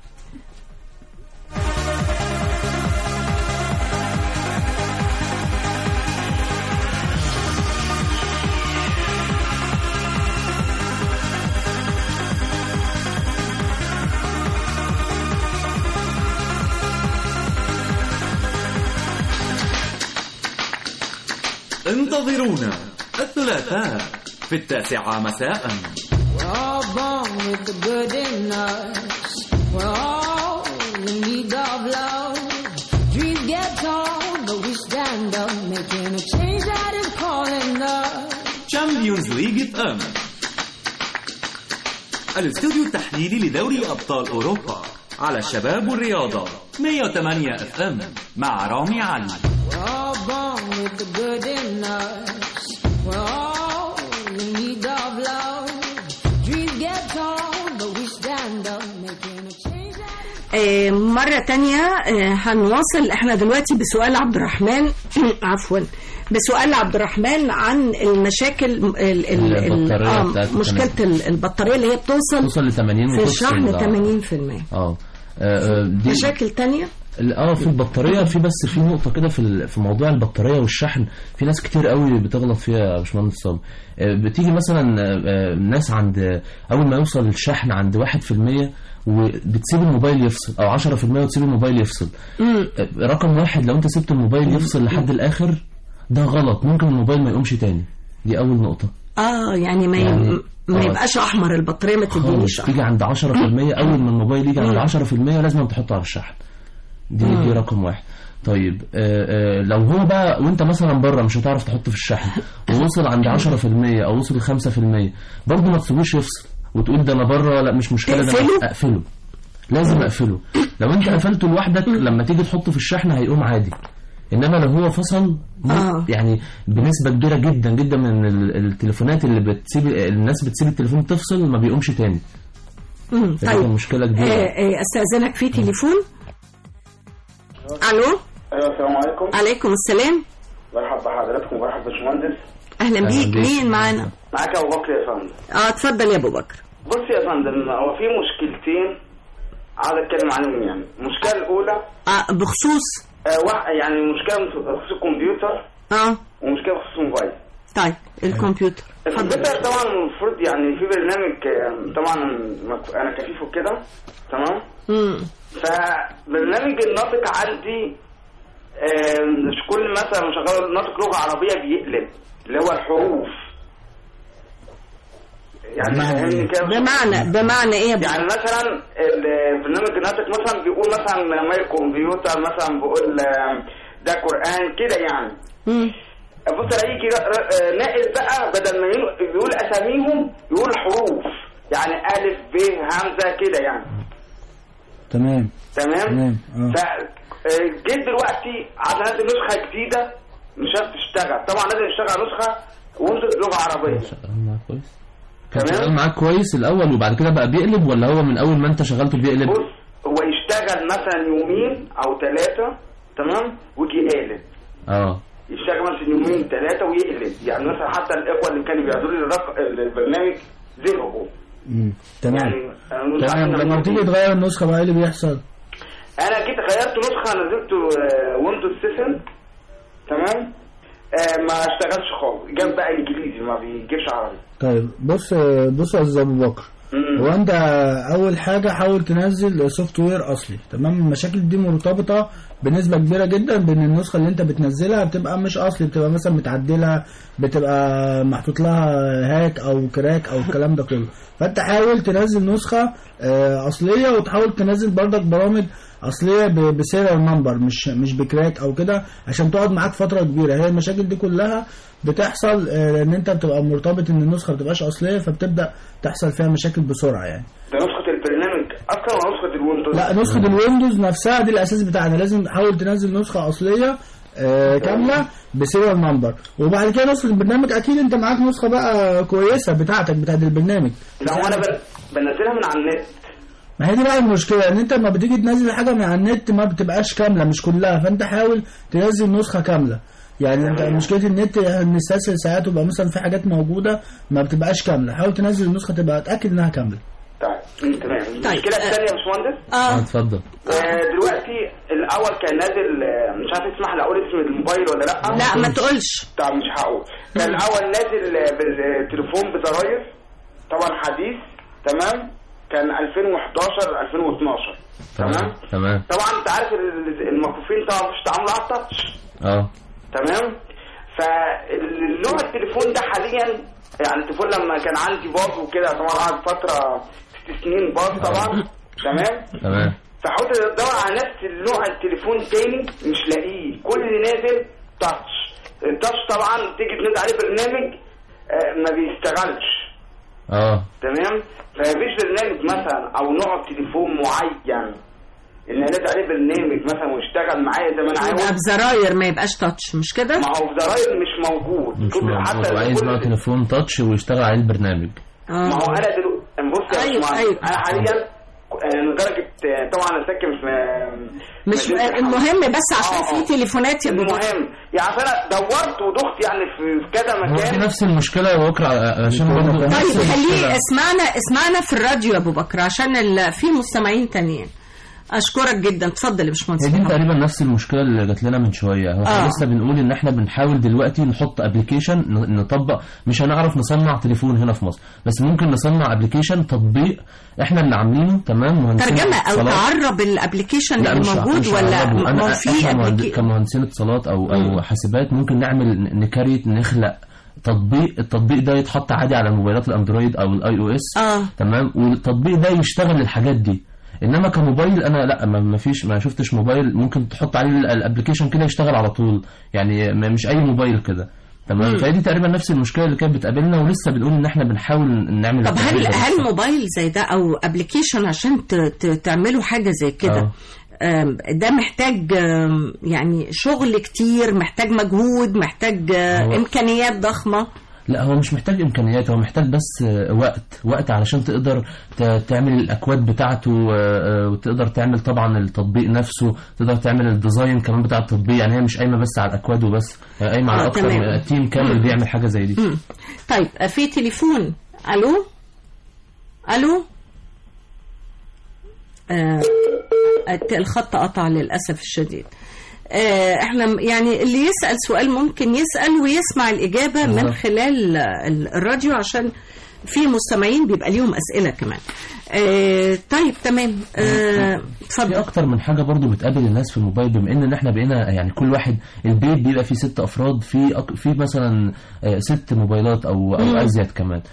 انتظرونا الثلاثاء في التاسعة مساء We're all born with the good in us. We're all in need of love. Dreams get torn, but we stand up, making a change that is calling us. شامبيونز ليج اف ام الاستوديو التحليلي لدوري ابطال اوروبا على الشباب والرياضة 108 اف ام مع رامي علي We're all born with the good in us. We're all in need of love. Dreams get torn, but we stand up, making a change that is آه، مرة تانية آه، هنواصل احنا دلوقتي بسؤال عبد الرحمن عفوا بسؤال عبد الرحمن عن المشاكل ال ال ال البطارية آه بتاعت مشكلة ال- البطارية اللي هي بتوصل توصل ل 80 في وتفصل الشحن ده. 80% اه آه، دي مشاكل تانية ال- اه في البطاريه في بس في نقطه كده في ال- في موضوع البطاريه والشحن في ناس كتير قوي بتغلط فيها يا باشمهندس صابر آه، بتيجي مثلا آه، آه، ناس عند اول ما يوصل الشحن عند 1% وبتسيب الموبايل يفصل او 10% وتسيب الموبايل يفصل آه، رقم واحد لو انت سبت الموبايل يفصل لحد الاخر ده غلط ممكن الموبايل ما يقومش تاني دي اول نقطه اه يعني ما يعني- ما آه. يبقاش احمر البطارية ما تدينيش خالص احمر تيجي عند 10% اول ما الموبايل يجي عند 10% لازم تحطه على الشحن دي دي رقم واحد طيب آه آه لو هو بقى وانت مثلا بره مش هتعرف تحط في الشحن ووصل عند 10% او وصل ل 5% برضه ما تسيبوش يفصل وتقول ده انا بره لا مش مشكله ده أنا تقفله؟ اقفله لازم اقفله لو انت قفلته لوحدك لما تيجي تحطه في الشحن هيقوم عادي انما لو هو فصل م- آه. يعني بنسبه كبيره جدا جدا من ال- التليفونات اللي بتسيب الناس بتسيب التليفون تفصل ما بيقومش تاني مم. فدي طيب مشكله آه، كبيره آه، استاذنك في تليفون الو ايوه السلام عليكم عليكم السلام مرحبا بحضراتكم ومرحبا باشمهندس اهلا أهلا بيك بيك. مين معانا معاك ابو بكر يا فندم اه اتفضل يا ابو بكر بص يا فندم هو في مشكلتين عاوز اتكلم عنهم يعني المشكله الاولى آه بخصوص آه وا- يعني مشكله بخصوص الكمبيوتر اه ومشكله بخصوص الموبايل طيب الكمبيوتر الكمبيوتر طبعا المفروض يعني في برنامج آه، طبعا مك- انا كفيف وكده تمام امم فبرنامج الناطق عندي آه، مش كل مثلا مشغل ناطق لغه عربيه بيقلب اللي هو الحروف يعني بمعنى فاهمني إيه؟ كده بمعنى بمعنى ايه يا ابو يعني مثلا البرنامج الناطق مثلا بيقول مثلا ماي كمبيوتر مثلا بيقول آه، ده قران كده يعني مم. بص الاقي يجي ر- ر- ناقل بقى بدل ما يقول- يقول اساميهم يقول حروف يعني الف ب همزه كده يعني تمام تمام تمام، اه. ف آه، جيت دلوقتي عايز انزل نسخه جديده مش هتشتغل طبعا لازم يشتغل نسخه وانزل لغه عربيه شغال معاك كويس كان تمام. شغال معاك كويس الاول وبعد كده بقى بيقلب ولا هو من اول ما انت شغلته بيقلب بص هو يشتغل مثلا يومين او ثلاثه تمام ويجي قالب اه يشتغل مثلا يومين ثلاثه ويقلب يعني مثلا حتى الاخوه اللي كانوا بيعرضوا لي الرق- البرنامج زهقوا مم. تمام يعني أنا مش عارف تمام أنا لما ممكن- بتيجي تغير النسخه بقى ايه اللي بيحصل انا جيت غيرت نسخه نزلت ويندوز 7 تمام آه ما اشتغلش خالص جاب بقى انجليزي ما بيجيبش عربي طيب بص بص يا استاذ ابو بكر مم. هو انت اول حاجه حاول تنزل سوفت وير اصلي تمام المشاكل دي مرتبطه بنسبه كبيره جدا بان النسخه اللي انت بتنزلها بتبقى مش اصلي بتبقى مثلا متعدله بتبقى محطوط لها هاك او كراك او الكلام ده كله فانت حاول تنزل نسخه آه، اصليه وتحاول تنزل برضك برامج اصليه ب- بسيريال نمبر مش مش بكراك او كده عشان تقعد معاك فتره كبيره هي المشاكل دي كلها بتحصل آه، ان انت بتبقى مرتبط ان النسخه ما بتبقاش اصليه فبتبدا تحصل فيها مشاكل بسرعه يعني ده نسخه البرنامج اصلا ولا نسخه الويندوز لا نسخه الويندوز نفسها دي الاساس بتاعنا لازم تحاول تنزل نسخه اصليه آه كامله بسيريال نمبر وبعد كده نسخه البرنامج اكيد انت معاك نسخه بقى كويسه بتاعتك بتاعت البرنامج لا وانا بن- بنزلها من على النت ما هي دي بقى المشكله ان انت لما بتيجي تنزل حاجه من على النت ما بتبقاش كامله مش كلها فانت حاول تنزل نسخه كامله يعني انت مشكله النت ان يستسهل ساعات ويبقى مثلا في حاجات موجوده ما بتبقاش كامله حاول تنزل النسخه تبقى اتاكد انها كامله طيب مم، تمام المشكله آه. الثانيه يا باشمهندس اه اه اتفضل آه، دلوقتي الاول كان نازل آه، مش عارف اسمح لي اقول اسم الموبايل ولا لا لا ما تقولش طب مش هقول كان الاول نازل آه، بالتليفون بزراير طبعا حديث تمام كان 2011 2012 تمام تمام طبعا انت عارف ال- المكفوفين طبعا مش تعاملوا على التاتش اه تمام فالنوع التليفون ده حاليا يعني التليفون لما كان عندي باظ وكده طبعا قعد فتره ست سنين باظ طبعا تمام تمام فحاولت ادور على نفس النوع التليفون تاني مش لاقيه كل اللي نازل تاتش التاتش طبعا تيجي تنزل عليه برنامج آه، ما بيشتغلش اه تمام فمفيش برنامج مثلا او نوع تليفون معين ان نازل عليه برنامج مثلا ويشتغل معايا زي ما انا يبقى عاوز بزراير ما يبقاش تاتش مش كده ما هو زراير مش موجود مش كل- موجود وعايز كل- بقى تليفون تاتش ويشتغل عليه البرنامج اه ما هو انا دلوقتي بص يا أيوة، باشمهندس، أيوة. انا حاليا آه، لدرجه آه، طبعا انا ساكن في مش مدينة الحمد. المهم بس عشان آه، آه. في تليفونات يا ابو بكر. المهم يعني انا دورت ودخت يعني في في كذا هو في مكان نفس المشكلة يا بكرة عشان برضه طيب، نفس طيب خليه المشكلة. اسمعنا اسمعنا في الراديو يا ابو بكر عشان ال... في مستمعين تانيين اشكرك جدا اتفضل يا باشمهندس هي دي محمد. تقريبا نفس المشكله اللي جات لنا من شويه هو آه. احنا لسه بنقول ان احنا بنحاول دلوقتي نحط ابلكيشن نطبق مش هنعرف نصنع تليفون هنا في مصر بس ممكن نصنع ابلكيشن تطبيق احنا اللي عاملينه تمام مهندسين ترجمه او اتصالات. تعرب الابلكيشن لا اللي مش موجود مش ولا هنعربه. ما هو انا في احنا مهند- application- كمهندسين اتصالات او او حاسبات ممكن نعمل ن- نكريت نخلق تطبيق التطبيق ده يتحط عادي على موبايلات الاندرويد او الاي او اس اه تمام والتطبيق ده يشتغل الحاجات دي انما كموبايل انا لا ما ما فيش ما شفتش موبايل ممكن تحط عليه ال- الابلكيشن كده يشتغل على طول يعني ما- مش اي موبايل كده تمام فهي دي تقريبا نفس المشكله اللي كانت بتقابلنا ولسه بنقول ان احنا بنحاول نعمل طب هل التغيير ده هل لسه. موبايل زي ده او ابلكيشن عشان ت... ت... تعملوا حاجه زي كده آه. آم، ده محتاج آم، يعني شغل كتير محتاج مجهود محتاج آه، هو- امكانيات ضخمه لا هو مش محتاج امكانيات هو محتاج بس آه، وقت وقت علشان تقدر ت- تعمل الاكواد بتاعته آه، آه، وتقدر تعمل طبعا التطبيق نفسه تقدر تعمل الديزاين كمان بتاع التطبيق يعني هي مش قايمه بس على الاكواد وبس هي قايمه آه، على اكتر تمام. من تيم كامل بيعمل حاجه زي دي مم. طيب آه، في تليفون الو الو آه الت- الخط قطع للاسف الشديد آه احنا م- يعني اللي يسال سؤال ممكن يسال ويسمع الاجابه من بالظبط. خلال آه، ال- الراديو عشان في مستمعين بيبقى ليهم اسئله كمان آه طيب تمام آه في اتفضل اكتر من حاجه برضو بتقابل الناس في الموبايل بما ان احنا بقينا يعني كل واحد البيت بيبقى فيه ست افراد في أك... في مثلا آه، ست موبايلات او او ازيد كمان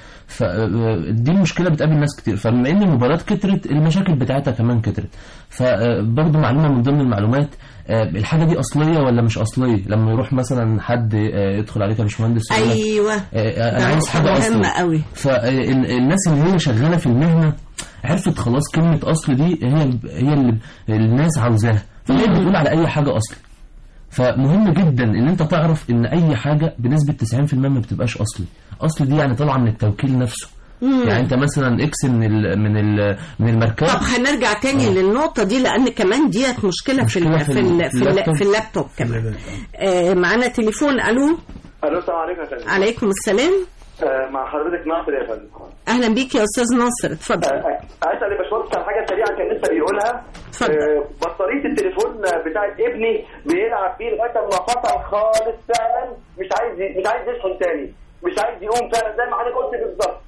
فدي المشكله بتقابل ناس كتير فبما ان الموبايلات كترت المشاكل بتاعتها كمان كترت فبرضو معلومه من ضمن المعلومات آه، الحاجه دي اصليه ولا مش اصليه لما يروح مثلا حد آه، يدخل عليك يا باشمهندس يقول لك ايوه آه، انا ده عايز نقطة حاجه مهمة اصلي قوي. فالناس اللي هي شغاله في المهنه عرفت خلاص كلمه اصل دي هي هي اللي الناس عاوزاها فهي بتقول على اي حاجه اصلي فمهم جدا ان انت تعرف ان اي حاجه بنسبه 90% ما بتبقاش اصلي اصل دي يعني طالعه من التوكيل نفسه يعني انت مثلا اكس من ال من ال من الماركات طب هنرجع تاني للنقطة دي لأن كمان ديت مشكلة, مشكلة في في ال في ال ال- في, ال اللابتوب. في اللابتوب كمان آه معانا تليفون ألو الو السلام عليكم يا فندم عليكم السلام آه، مع حضرتك ناصر يا فندم أهلا بيك يا أستاذ ناصر اتفضل آه، اسال يا باشمهندس عن حاجه سريعه كان لسه بيقولها اتفضل. آه، بطاريه التليفون بتاع ابني بيلعب بيه لغايه ما فصل خالص فعلا مش عايز مش عايز يشحن تاني مش عايز يقوم فعلا زي ما حضرتك قلت بالظبط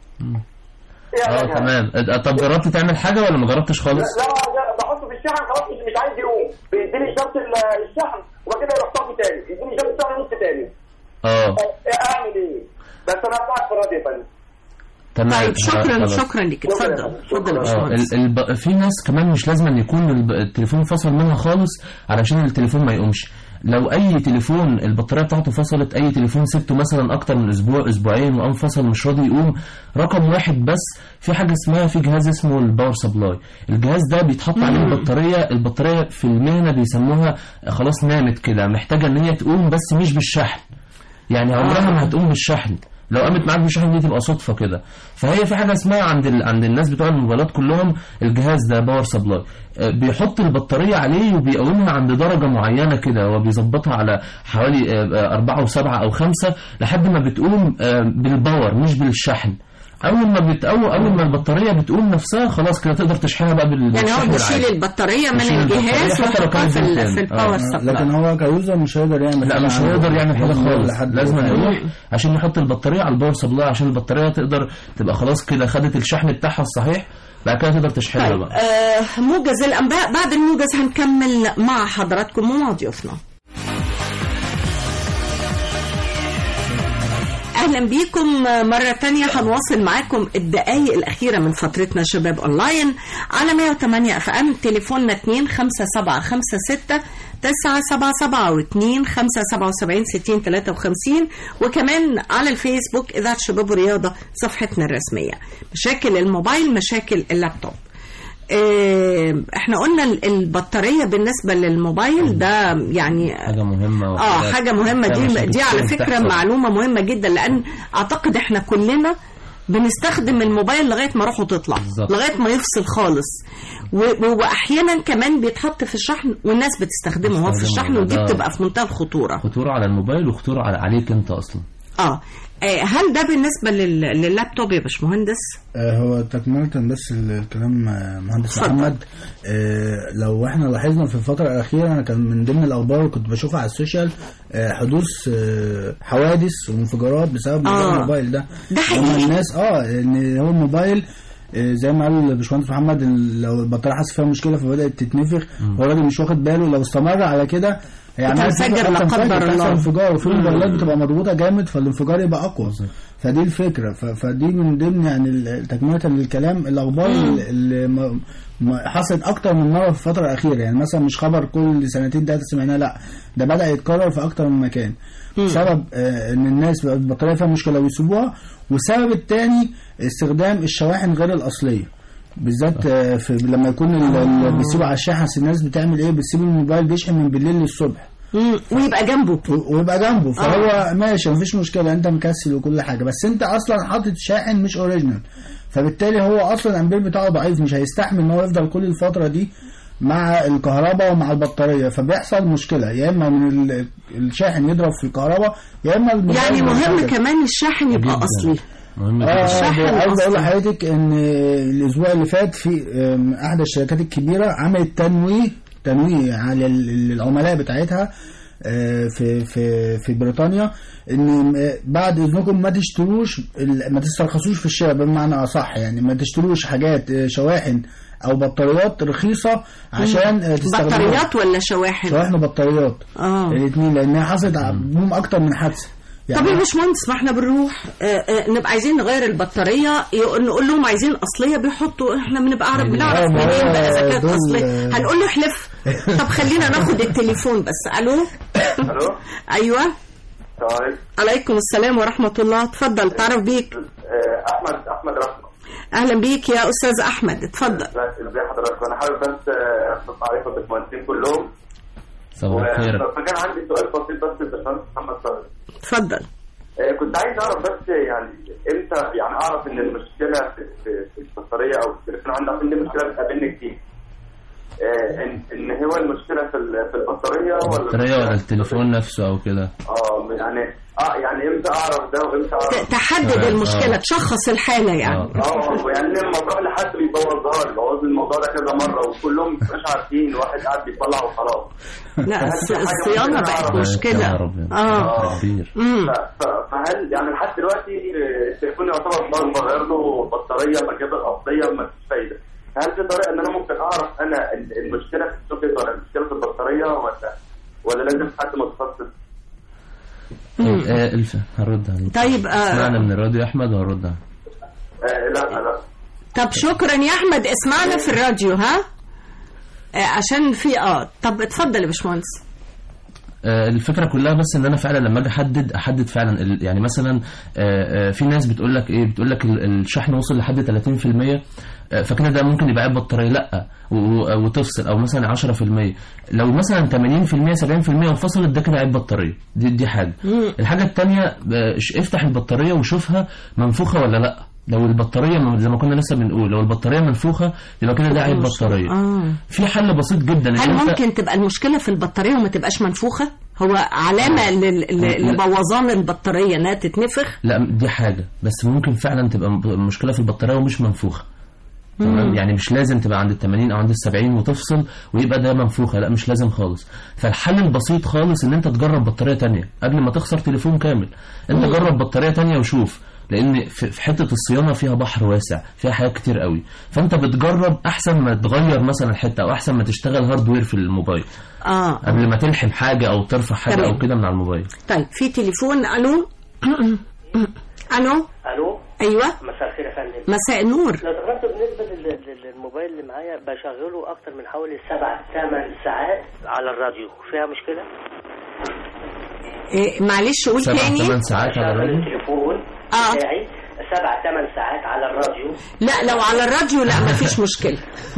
إيه اه علاجها؟ تمام آه، طب جربت تعمل حاجه ولا ما جربتش خالص لا لا بحطه في الشحن خلاص مش, مش عايز يقوم بيديني شرط ال- الشحن وبعد كده يروح طافي تاني يديني شرط الشحن نص تاني اه آه، اعمل ايه؟ بس انا هبعت في الراديو يا فندم تمام طيب شكرا خلاص. شكرا لك اتفضل اتفضل يا اه باشمهندس ال- الب... في ناس كمان مش لازم أن يكون الب... التليفون فصل منها خالص علشان التليفون ما يقومش لو اي تليفون البطاريه بتاعته فصلت اي تليفون سبته مثلا اكتر من اسبوع اسبوعين وقام فصل مش راضي يقوم رقم واحد بس في حاجه اسمها في جهاز اسمه الباور سبلاي الجهاز ده بيتحط عليه البطاريه البطاريه في المهنه بيسموها خلاص نامت كده محتاجه ان هي تقوم بس مش بالشحن يعني عمرها ما هتقوم بالشحن لو قامت معاك بالشحن دي تبقى صدفه كده فهي في حاجه اسمها عند ال... عند الناس بتوع الموبايلات كلهم الجهاز ده باور سبلاي آه، بيحط البطاريه عليه وبيقومها عند درجه معينه كده هو بيظبطها على حوالي آه، آه، أربعة وسبعة أو خمسة لحد ما بتقوم آه، بالباور مش بالشحن أول ما بتقوم أول ما البطارية بتقوم نفسها خلاص كده تقدر تشحنها بقى بال- يعني هو بالشحن بيشيل العادي. البطارية من بيشيل البطارية الجهاز حتى لو ويحطها كانت في, ال- بنتين. في الباور آه. سبلاي لكن هو كيوزر مش هيقدر يعمل لا حاجة مش عنده. هيقدر يعمل حاجه لازم يقول خالص لحد لازم تاني. يروح عشان يحط البطاريه على الباور سبلاي عشان البطاريه تقدر تبقى خلاص كده خدت الشحن بتاعها الصحيح بعد كده تقدر تشحنها طيب بقى آه موجز الأنباء بعد الموجز هنكمل مع حضراتكم ومع ضيوفنا اهلا بيكم مرة تانية هنواصل معاكم الدقايق الأخيرة من فترتنا شباب أونلاين على 108 اف ام تليفوننا 2 5 7 5 6 9 7 7 و 2 5 77 60 53 وكمان على الفيسبوك إذاعة شباب ورياضة صفحتنا الرسمية مشاكل الموبايل مشاكل اللابتوب آه، احنا قلنا ال- البطارية بالنسبة للموبايل ده يعني حاجه مهمه اه وحاجات- حاجة مهمة فيها دي مشاكل دي على كتير فكرة بتحصل. معلومة مهمة جدا لأن أعتقد احنا كلنا بنستخدم الموبايل لغاية ما روحه تطلع بالظبط. لغاية ما يفصل خالص و- وأحيانا كمان بيتحط في الشحن والناس بتستخدمه هو في بتستخدمه، الشحن ودي ده- بتبقى في منتهى الخطورة خطوره على الموبايل وخطوره على عليك انت اصلا اه آه، هل ده بالنسبة لل- لللابتوب يا باشمهندس؟ آه، هو تكملة بس ال- الكلام آه، مهندس اتفضل. محمد آه، لو احنا لاحظنا في الفترة الأخيرة أنا كان من ضمن الأخبار اللي كنت بشوفها على السوشيال آه، حدوث آه، حوادث وانفجارات بسبب موضوع آه. الموبايل ده ده حقيقي. هما الناس اه ان هو الموبايل آه، زي ما قال الباشمهندس محمد ال- لو البطارية حاسس فيها مشكلة فبدأت تتنفخ هو الراجل مش واخد باله لو استمر على كده هيعمل بتنفجر لا قدر الله. انفجار وفي موبايلات بتبقى مضغوطه جامد فالانفجار يبقى اقوى فدي الفكره ف- فدي من ضمن يعني ال- تكمله للكلام الاخبار اللي م- م- حصلت اكتر من مره في الفتره الاخيره يعني مثلا مش خبر كل سنتين ثلاثه سمعناه لا ده بدا يتكرر في اكتر من مكان سبب آه، ان الناس بقت البطاريه فيها مشكله ويسيبوها والسبب الثاني استخدام الشواحن غير الاصليه بالذات آه، في لما يكون ال- ال- بيسيبوا على الشاحن أصل الناس بتعمل ايه بتسيب الموبايل بيشحن من بالليل للصبح مم. ويبقى جنبه و- ويبقى جنبه فهو ماشي مفيش مشكله انت مكسل وكل حاجه بس انت اصلا حاطط شاحن مش اوريجينال فبالتالي هو اصلا الامبير بتاعه ضعيف مش هيستحمل ان هو يفضل كل الفتره دي مع الكهرباء ومع البطاريه فبيحصل مشكله يا اما من ال- الشاحن يضرب في الكهرباء يا اما الموبايل يعني مهم ينفجر. كمان الشاحن يبقى جداً. اصلي مهم اه الشحن عايز اقول الأصلي. لحضرتك ان الاسبوع اللي فات في آم، احدى الشركات الكبيره عملت تنويه تنويه على ال- العملاء بتاعتها آه، في في في بريطانيا ان آه، بعد اذنكم ما تشتروش ال- ما تسترخصوش في الشراء بمعنى اصح يعني ما تشتروش حاجات آه، شواحن او بطاريات رخيصه عشان آه، تستخدموها. بطاريات ولا شواحن شواحن وبطاريات اه الاثنين لانها حصلت بهم اكتر من حادثه طب يا باشمهندس ما احنا بنروح آه، آه، نبقى عايزين نغير البطاريه يقول- نقول لهم عايزين اصليه بيحطوا احنا بنبقى عارف بنعرف آه، ما منين هو بقى اذا كانت دول- اصليه هنقول له احلف طب خلينا ناخد التليفون بس الو الو ايوه السلام عليكم عليكم السلام ورحمه الله اتفضل تعرف بيك آه، احمد احمد رحمه اهلا بيك يا استاذ احمد اتفضل ازي حضرتك انا حابب بس آه، اختص عليكم الباشمهندسين كلهم صباح الخير فكان عندي سؤال بسيط بس للباشمهندس محمد صادق اتفضل آه، كنت عايز اعرف بس يعني امتى يعني اعرف ان المشكله في في, في البطاريه او في التليفون عندي عارف ان المشكله بتقابلني كتير آه، ان ان هو المشكله في ال- في البطاريه ولا البطارية ولا المشكلة- التليفون نفسه او كده اه يعني اه يعني امتى اعرف ده وامتى اعرف ت- تحدد آه، المشكله آه. تشخص الحاله يعني آه. اه يعني لما بروح لحد بيبوظها لي بوظ الموضوع ده كذا مره وكلهم مش عارفين واحد قاعد بيطلع وخلاص لا هل الص- في حاجة الصيانه ممكن بقت أعرف؟ يا مشكله نهار أبيض. اه كبير امم ف- ف- فهل يعني لحد دلوقتي آه، التليفون يعتبر باظ بغير له بطاريه بجيب الاصليه ما فيش فايده هل في طريقه ان انا ممكن اعرف انا ال- المشكله في السوكت ولا المشكله في البطاريه ولا ولا لازم حد متخصص آه الفا هرد عليك طيب آه اسمعنا من الراديو يا احمد وهرد عليك آه لا لا طب شكرا يا احمد اسمعنا في الراديو ها آه عشان في اه طب اتفضل يا باشمهندس آه، الفكره كلها بس ان انا فعلا لما اجي احدد احدد فعلا ال- يعني مثلا آه، آه، في ناس بتقول لك ايه بتقول لك ال- الشحن وصل لحد 30% آه، فكده ده ممكن يبقى عيب بطاريه لا و- و- وتفصل او مثلا 10% لو مثلا 80% 70% انفصلت ده كده عيب بطاريه دي دي حاجه الحاجه الثانيه افتح البطاريه وشوفها منفوخه ولا لا لو البطاريه م- زي ما كنا لسه بنقول لو البطاريه منفوخه يبقى كده ده عيب بطاريه اه في حل بسيط جدا إن هل أنت- ممكن تبقى المشكله في البطاريه وما تبقاش منفوخه هو علامه لل- ل- لبوظان البطاريه انها تتنفخ لا دي حاجة بس ممكن فعلا تبقى م- مشكلة في البطارية ومش منفوخة تمام يعني مش لازم تبقى عند ال 80 او عند ال 70 وتفصل ويبقى ده منفوخه لا مش لازم خالص فالحل البسيط خالص ان انت تجرب بطاريه تانية قبل ما تخسر تليفون كامل انت جرب بطاريه تانية وشوف لان في في حته الصيانه فيها بحر واسع فيها حاجات كتير قوي فانت بتجرب احسن ما تغير مثلا حته او احسن ما تشتغل هاردوير في الموبايل اه قبل ما تلحم حاجه او ترفع حاجه تمام. او كده من على الموبايل طيب في تليفون الو الو الو ايوه مساء الخير يا فندم مساء النور لو تفضلت بالنسبه لل- لل- للموبايل اللي معايا بشغله اكتر من حوالي سبع ثمان ساعات على الراديو فيها مشكله إيه معلش قول سبع تاني ثمان ساعات على بشغل الراديو التليفون آه. بتاعي سبع ثمان ساعات على الراديو لا لو على الراديو لا مفيش مشكله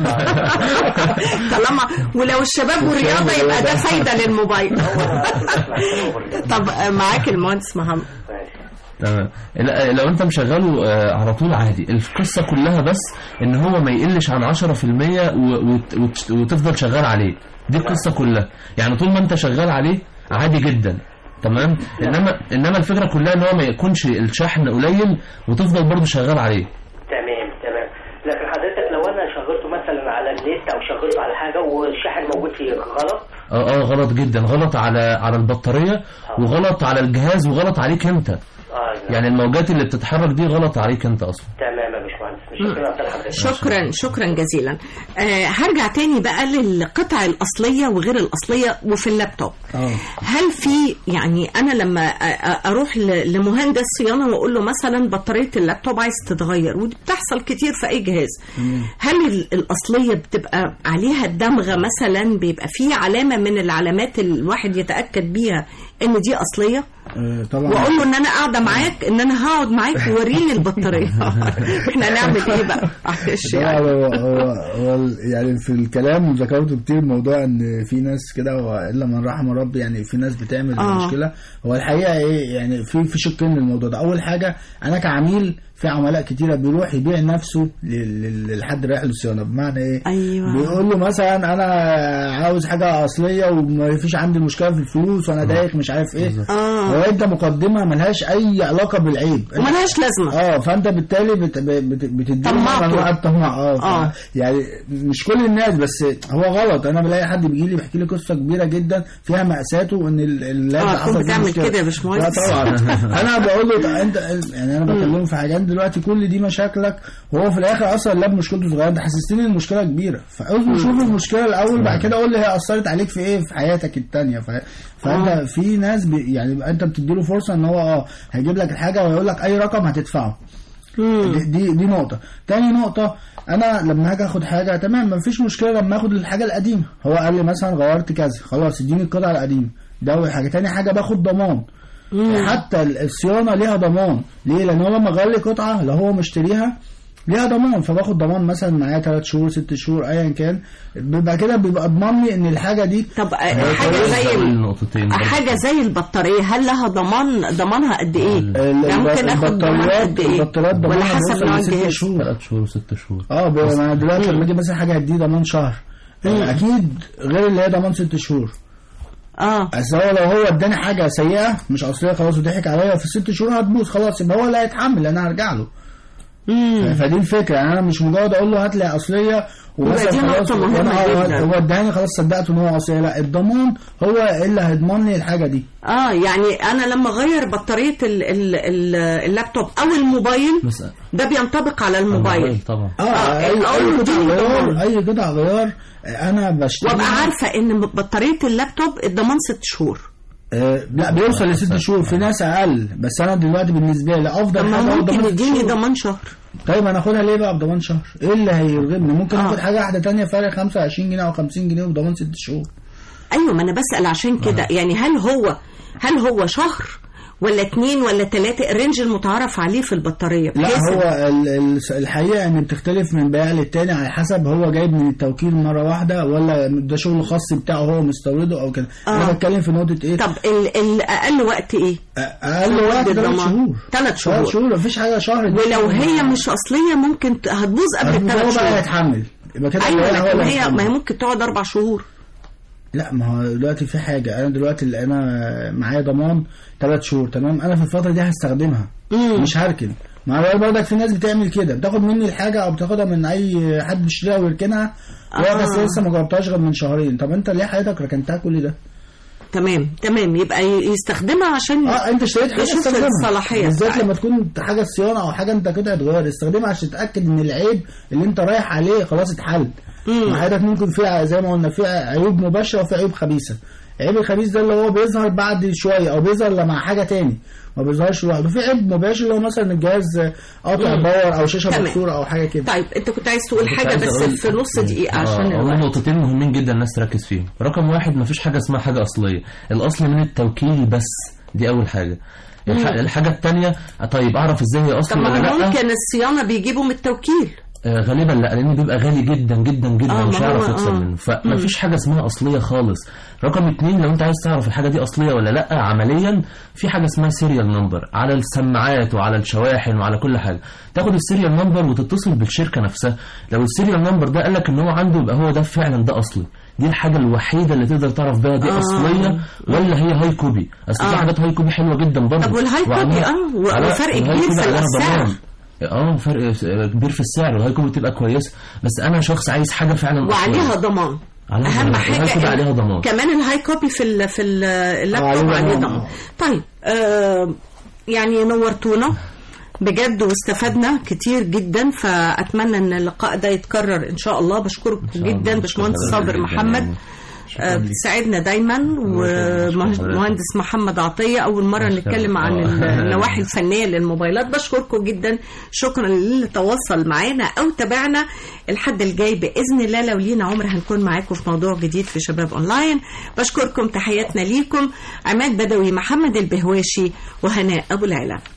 طالما ولو الشباب والرياضه يبقى ده فايده للموبايل طب آه، معاك المهندس محمد ماشي تمام لا، لو انت مشغله آه، على طول عادي القصه كلها بس ان هو ما يقلش عن 10% و- وت- وت- وتفضل شغال عليه دي القصه كلها يعني طول ما انت شغال عليه عادي جدا تمام انما انما الفكره كلها ان هو ما يكونش الشحن قليل وتفضل برضه شغال عليه تمام تمام لكن حضرتك لو انا شغلته مثلا على النت او شغلته على حاجه والشاحن موجود فيه غلط اه اه غلط جدا غلط على على البطاريه وغلط على الجهاز وغلط عليك انت اه يعني الموجات اللي بتتحرك دي غلط عليك انت اصلا تمام يا باشمهندس شكرا لحضرتك شكرا شكرا جزيلا آه هرجع تاني بقى للقطع الاصليه وغير الاصليه وفي اللابتوب اه هل في يعني انا لما أ- أ- اروح ل- لمهندس صيانه واقول له مثلا بطاريه اللابتوب عايز تتغير ودي بتحصل كتير في اي جهاز هل ال- الاصليه بتبقى عليها الدمغه مثلا بيبقى في علامه من العلامات اللي الواحد يتاكد بيها ان دي اصليه آه، طبعا واقول له ان انا قاعده معاك ان انا هقعد معاك ووريني البطاريه احنا هنعمل ايه بقى معلش طبعا يعني هو هو هو ال- يعني في الكلام ذكرته كتير موضوع ان في ناس كده والا من رحم ربي يعني في ناس بتعمل آه. مشكله هو الحقيقه ايه يعني في في شقين للموضوع ده اول حاجه انا كعميل في عملاء كتيره بيروح يبيع نفسه لل- لل- لحد رايح للصيانه بمعنى ايه ايوه بيقول له مثلا انا عاوز حاجه اصليه وما فيش عندي مشكله في الفلوس وانا دايق مش عارف ايه اه هو انت مقدمه ملهاش اي علاقه بالعيب وملهاش لازمه اه فانت بالتالي بت بت بتدي طمعته. انواع الطمع اه, آه. ف- يعني مش كل الناس بس هو غلط انا بلاقي حد بيجي لي بيحكي لي قصه كبيره جدا فيها مأساته ان ال- اللاب آه، حصل تكون فيه بتعمل مشكلة. كده يا باشمهندس. لا طبعا انا بقول له ده انت يعني انا بكلمه في حاجات دلوقتي كل دي مشاكلك وهو في الاخر اصلا اللاب مشكلته صغيره انت حسستني ان المشكله كبيره فاصبر شوف المشكله الاول بعد كده قول لي هي اثرت عليك في ايه في حياتك التانيه ف... فانت في ناس بي يعني انت بتديله فرصه ان هو اه هيجيب لك الحاجه ويقول لك اي رقم هتدفعه دي دي, دي نقطة تاني نقطة أنا لما هاجي آخد حاجة تمام مفيش مشكلة لما آخد الحاجة القديمة هو قال لي مثلا غيرت كذا خلاص اديني القطعة القديمة ده أول حاجة تاني حاجة باخد ضمان حتى ال- الصيانة ليها ضمان ليه؟ لأن هو لما غير لي قطعة لو هو مشتريها ليها ضمان فباخد ضمان مثلا معايا 3 شهور 6 شهور ايا كان بيبقى كده بيبقى ضمان لي ان الحاجه دي طب آه، حاجه زي ال- النقطتين برضه. حاجه زي البطاريه هل لها ضمان ضمانها قد ايه؟ ال- يعني ممكن اخد ضمان البطاريات قد ايه؟ البطاريات ولا ضمانها حسب بيوصل نوع لست الجهاز؟ شهور ثلاث شهور وست شهور اه ب- انا دلوقتي لما اجي مثلا حاجه هديه ضمان شهر آه، اكيد غير اللي هي ضمان ست شهور اه اصل هو لو هو اداني حاجه سيئه مش اصليه خلاص وضحك عليا وفي الست شهور هتبوظ خلاص يبقى هو اللي هيتحمل انا هرجع له امم فدي الفكره يعني انا مش مجرد اقول له هات لي اصليه ومثلا دي خلاص نقطة مهمة وأنا- هو- جدا. هو اداني خلاص صدقت ان هو اصليه لا الضمان هو اللي هيضمن لي الحاجه دي اه يعني انا لما اغير بطاريه ال ال ال اللابتوب او الموبايل بس ده بينطبق على الموبايل طبعا اه آه، اي الأول اي قطع اديني غيار ضمان. اي قطع غيار آه، انا بشتري وابقى عارفه ان بطاريه اللابتوب الضمان ست شهور آه لا بيوصل لست شهور في ناس اقل بس انا دلوقتي بالنسبه لي افضل طب ما حاجه هو هو ممكن ضمان ست يديني شهور. ضمان شهر طيب انا اخدها ليه بقى بضمان شهر ايه اللي هيرغبني ممكن آه. اخد حاجه واحده تانية فرق 25 جنيه او 50 جنيه وبضمان ست شهور ايوه ما انا بسال عشان كده يعني هل هو هل هو شهر ولا اتنين ولا تلاتة الرينج المتعارف عليه في البطارية لا بحيث هو ال- ال- الحقيقه ان بتختلف من بياع للتاني على حسب هو جايب من التوكيل مره واحده ولا ده شغل خاص بتاعه هو مستورده او كده آه. انا بتكلم في نقطه ايه طب ال- الأقل وقت إيه؟ اقل وقت مدة ثلاث ضمان. شهور تلات شهور. ثلاث شهور مفيش حاجه شهر دي. ولو هي مش أصلية ممكن ت- هتبوظ قبل هو الثلاث بقى شهور هيتحمل يبقى كده أيوة العيال هو لكن اللي هي هيتحمل. ما هي ممكن تقعد أربع شهور لا ما هو دلوقتي في حاجه انا دلوقتي اللي انا معايا ضمان ثلاث شهور تمام انا في الفتره دي هستخدمها مم. مش هركن مع الوقت برضك في ناس بتعمل كده بتاخد مني الحاجه او بتاخدها من اي حد بيشتريها ويركنها وهي آه. بس لسه ما جربتهاش غير من شهرين طب انت ليه حياتك ركنتها كل ده؟ تمام تمام يبقى ي- يستخدمها عشان اه انت اشتريت حاجه يشوف استخدمها الصلاحية بالذات بتاعتها. لما تكون حاجه صيانه او حاجه انت قطعه غيار استخدمها عشان تتاكد ان العيب اللي انت رايح عليه خلاص اتحل مم. ما حضرتك ممكن فيها زي ما قلنا فيها عيوب مباشره وفي عيوب خبيثه العيب الخبيث ده اللي هو بيظهر بعد شويه او بيظهر مع حاجه تاني ما بيظهرش لوحده في عيب مباشر اللي هو مثلا الجهاز قاطع مم. باور او شاشه تمام. مكسوره او حاجه كده طيب أنت كنت عايز تقول كنت حاجة عايز بس أقول- في نص دقيقة عشان آه، هما الوقت. نقطتين مهمين جدا الناس تركز فيهم رقم واحد مفيش حاجة اسمها حاجة أصلية الأصل من التوكيل بس دي أول حاجة الح... الحاجة التانية طيب أعرف إزاي هي طب أصلي ما ولا هو لأ ممكن الصيانة بيجيبوا من التوكيل آه، غالبا لا لان بيبقى غالي جدا جدا جدا آه، مش ما هيعرف هو- يكسب آه. منه فمفيش حاجه اسمها اصليه خالص رقم اتنين لو انت عايز تعرف الحاجه دي اصليه ولا لا عمليا في حاجه اسمها سيريال نمبر على السماعات وعلى الشواحن وعلى كل حاجه تاخد السيريال نمبر وتتصل بالشركه نفسها لو السيريال نمبر ده قالك ان هو عنده يبقى هو ده فعلا ده اصلي دي الحاجه الوحيده اللي تقدر تعرف بيها دي آه. اصليه ولا هي هاي كوبي اصل في آه. حاجات هاي كوبي حلوه جدا برضه طب والهاي كوبي وعليها- اه و- على- وفرق الهاي كبير كوبي في عليها السعر ضمان. اه فرق كبير في السعر والهاي كوبي بتبقى كويسه بس انا شخص عايز حاجه فعلا وعليها أصلية. ضمان عليها اهم ضمان. حاجه الهاي كوبي إن- عليها ضمان كمان الهاي كوبي في ال في ال- اللابتوب عليه عليه ضمان. ضمان طيب آه يعني نورتونا بجد واستفدنا كتير جدا فاتمنى ان اللقاء ده يتكرر ان شاء الله بشكرك شاء الله. جدا باشمهندس شكراً صابر جداً. محمد آه، ليك. بتساعدنا دايما ومهندس محمد عطية أول مرة شكراً. نتكلم عن آه. النواحي الفنية للموبايلات بشكركم جدا شكرا للي تواصل معانا أو تابعنا الحد الجاي بإذن الله لو لينا عمر هنكون معاكم في موضوع جديد في شباب أونلاين بشكركم تحياتنا ليكم عماد بدوي محمد البهواشي وهناء أبو العلا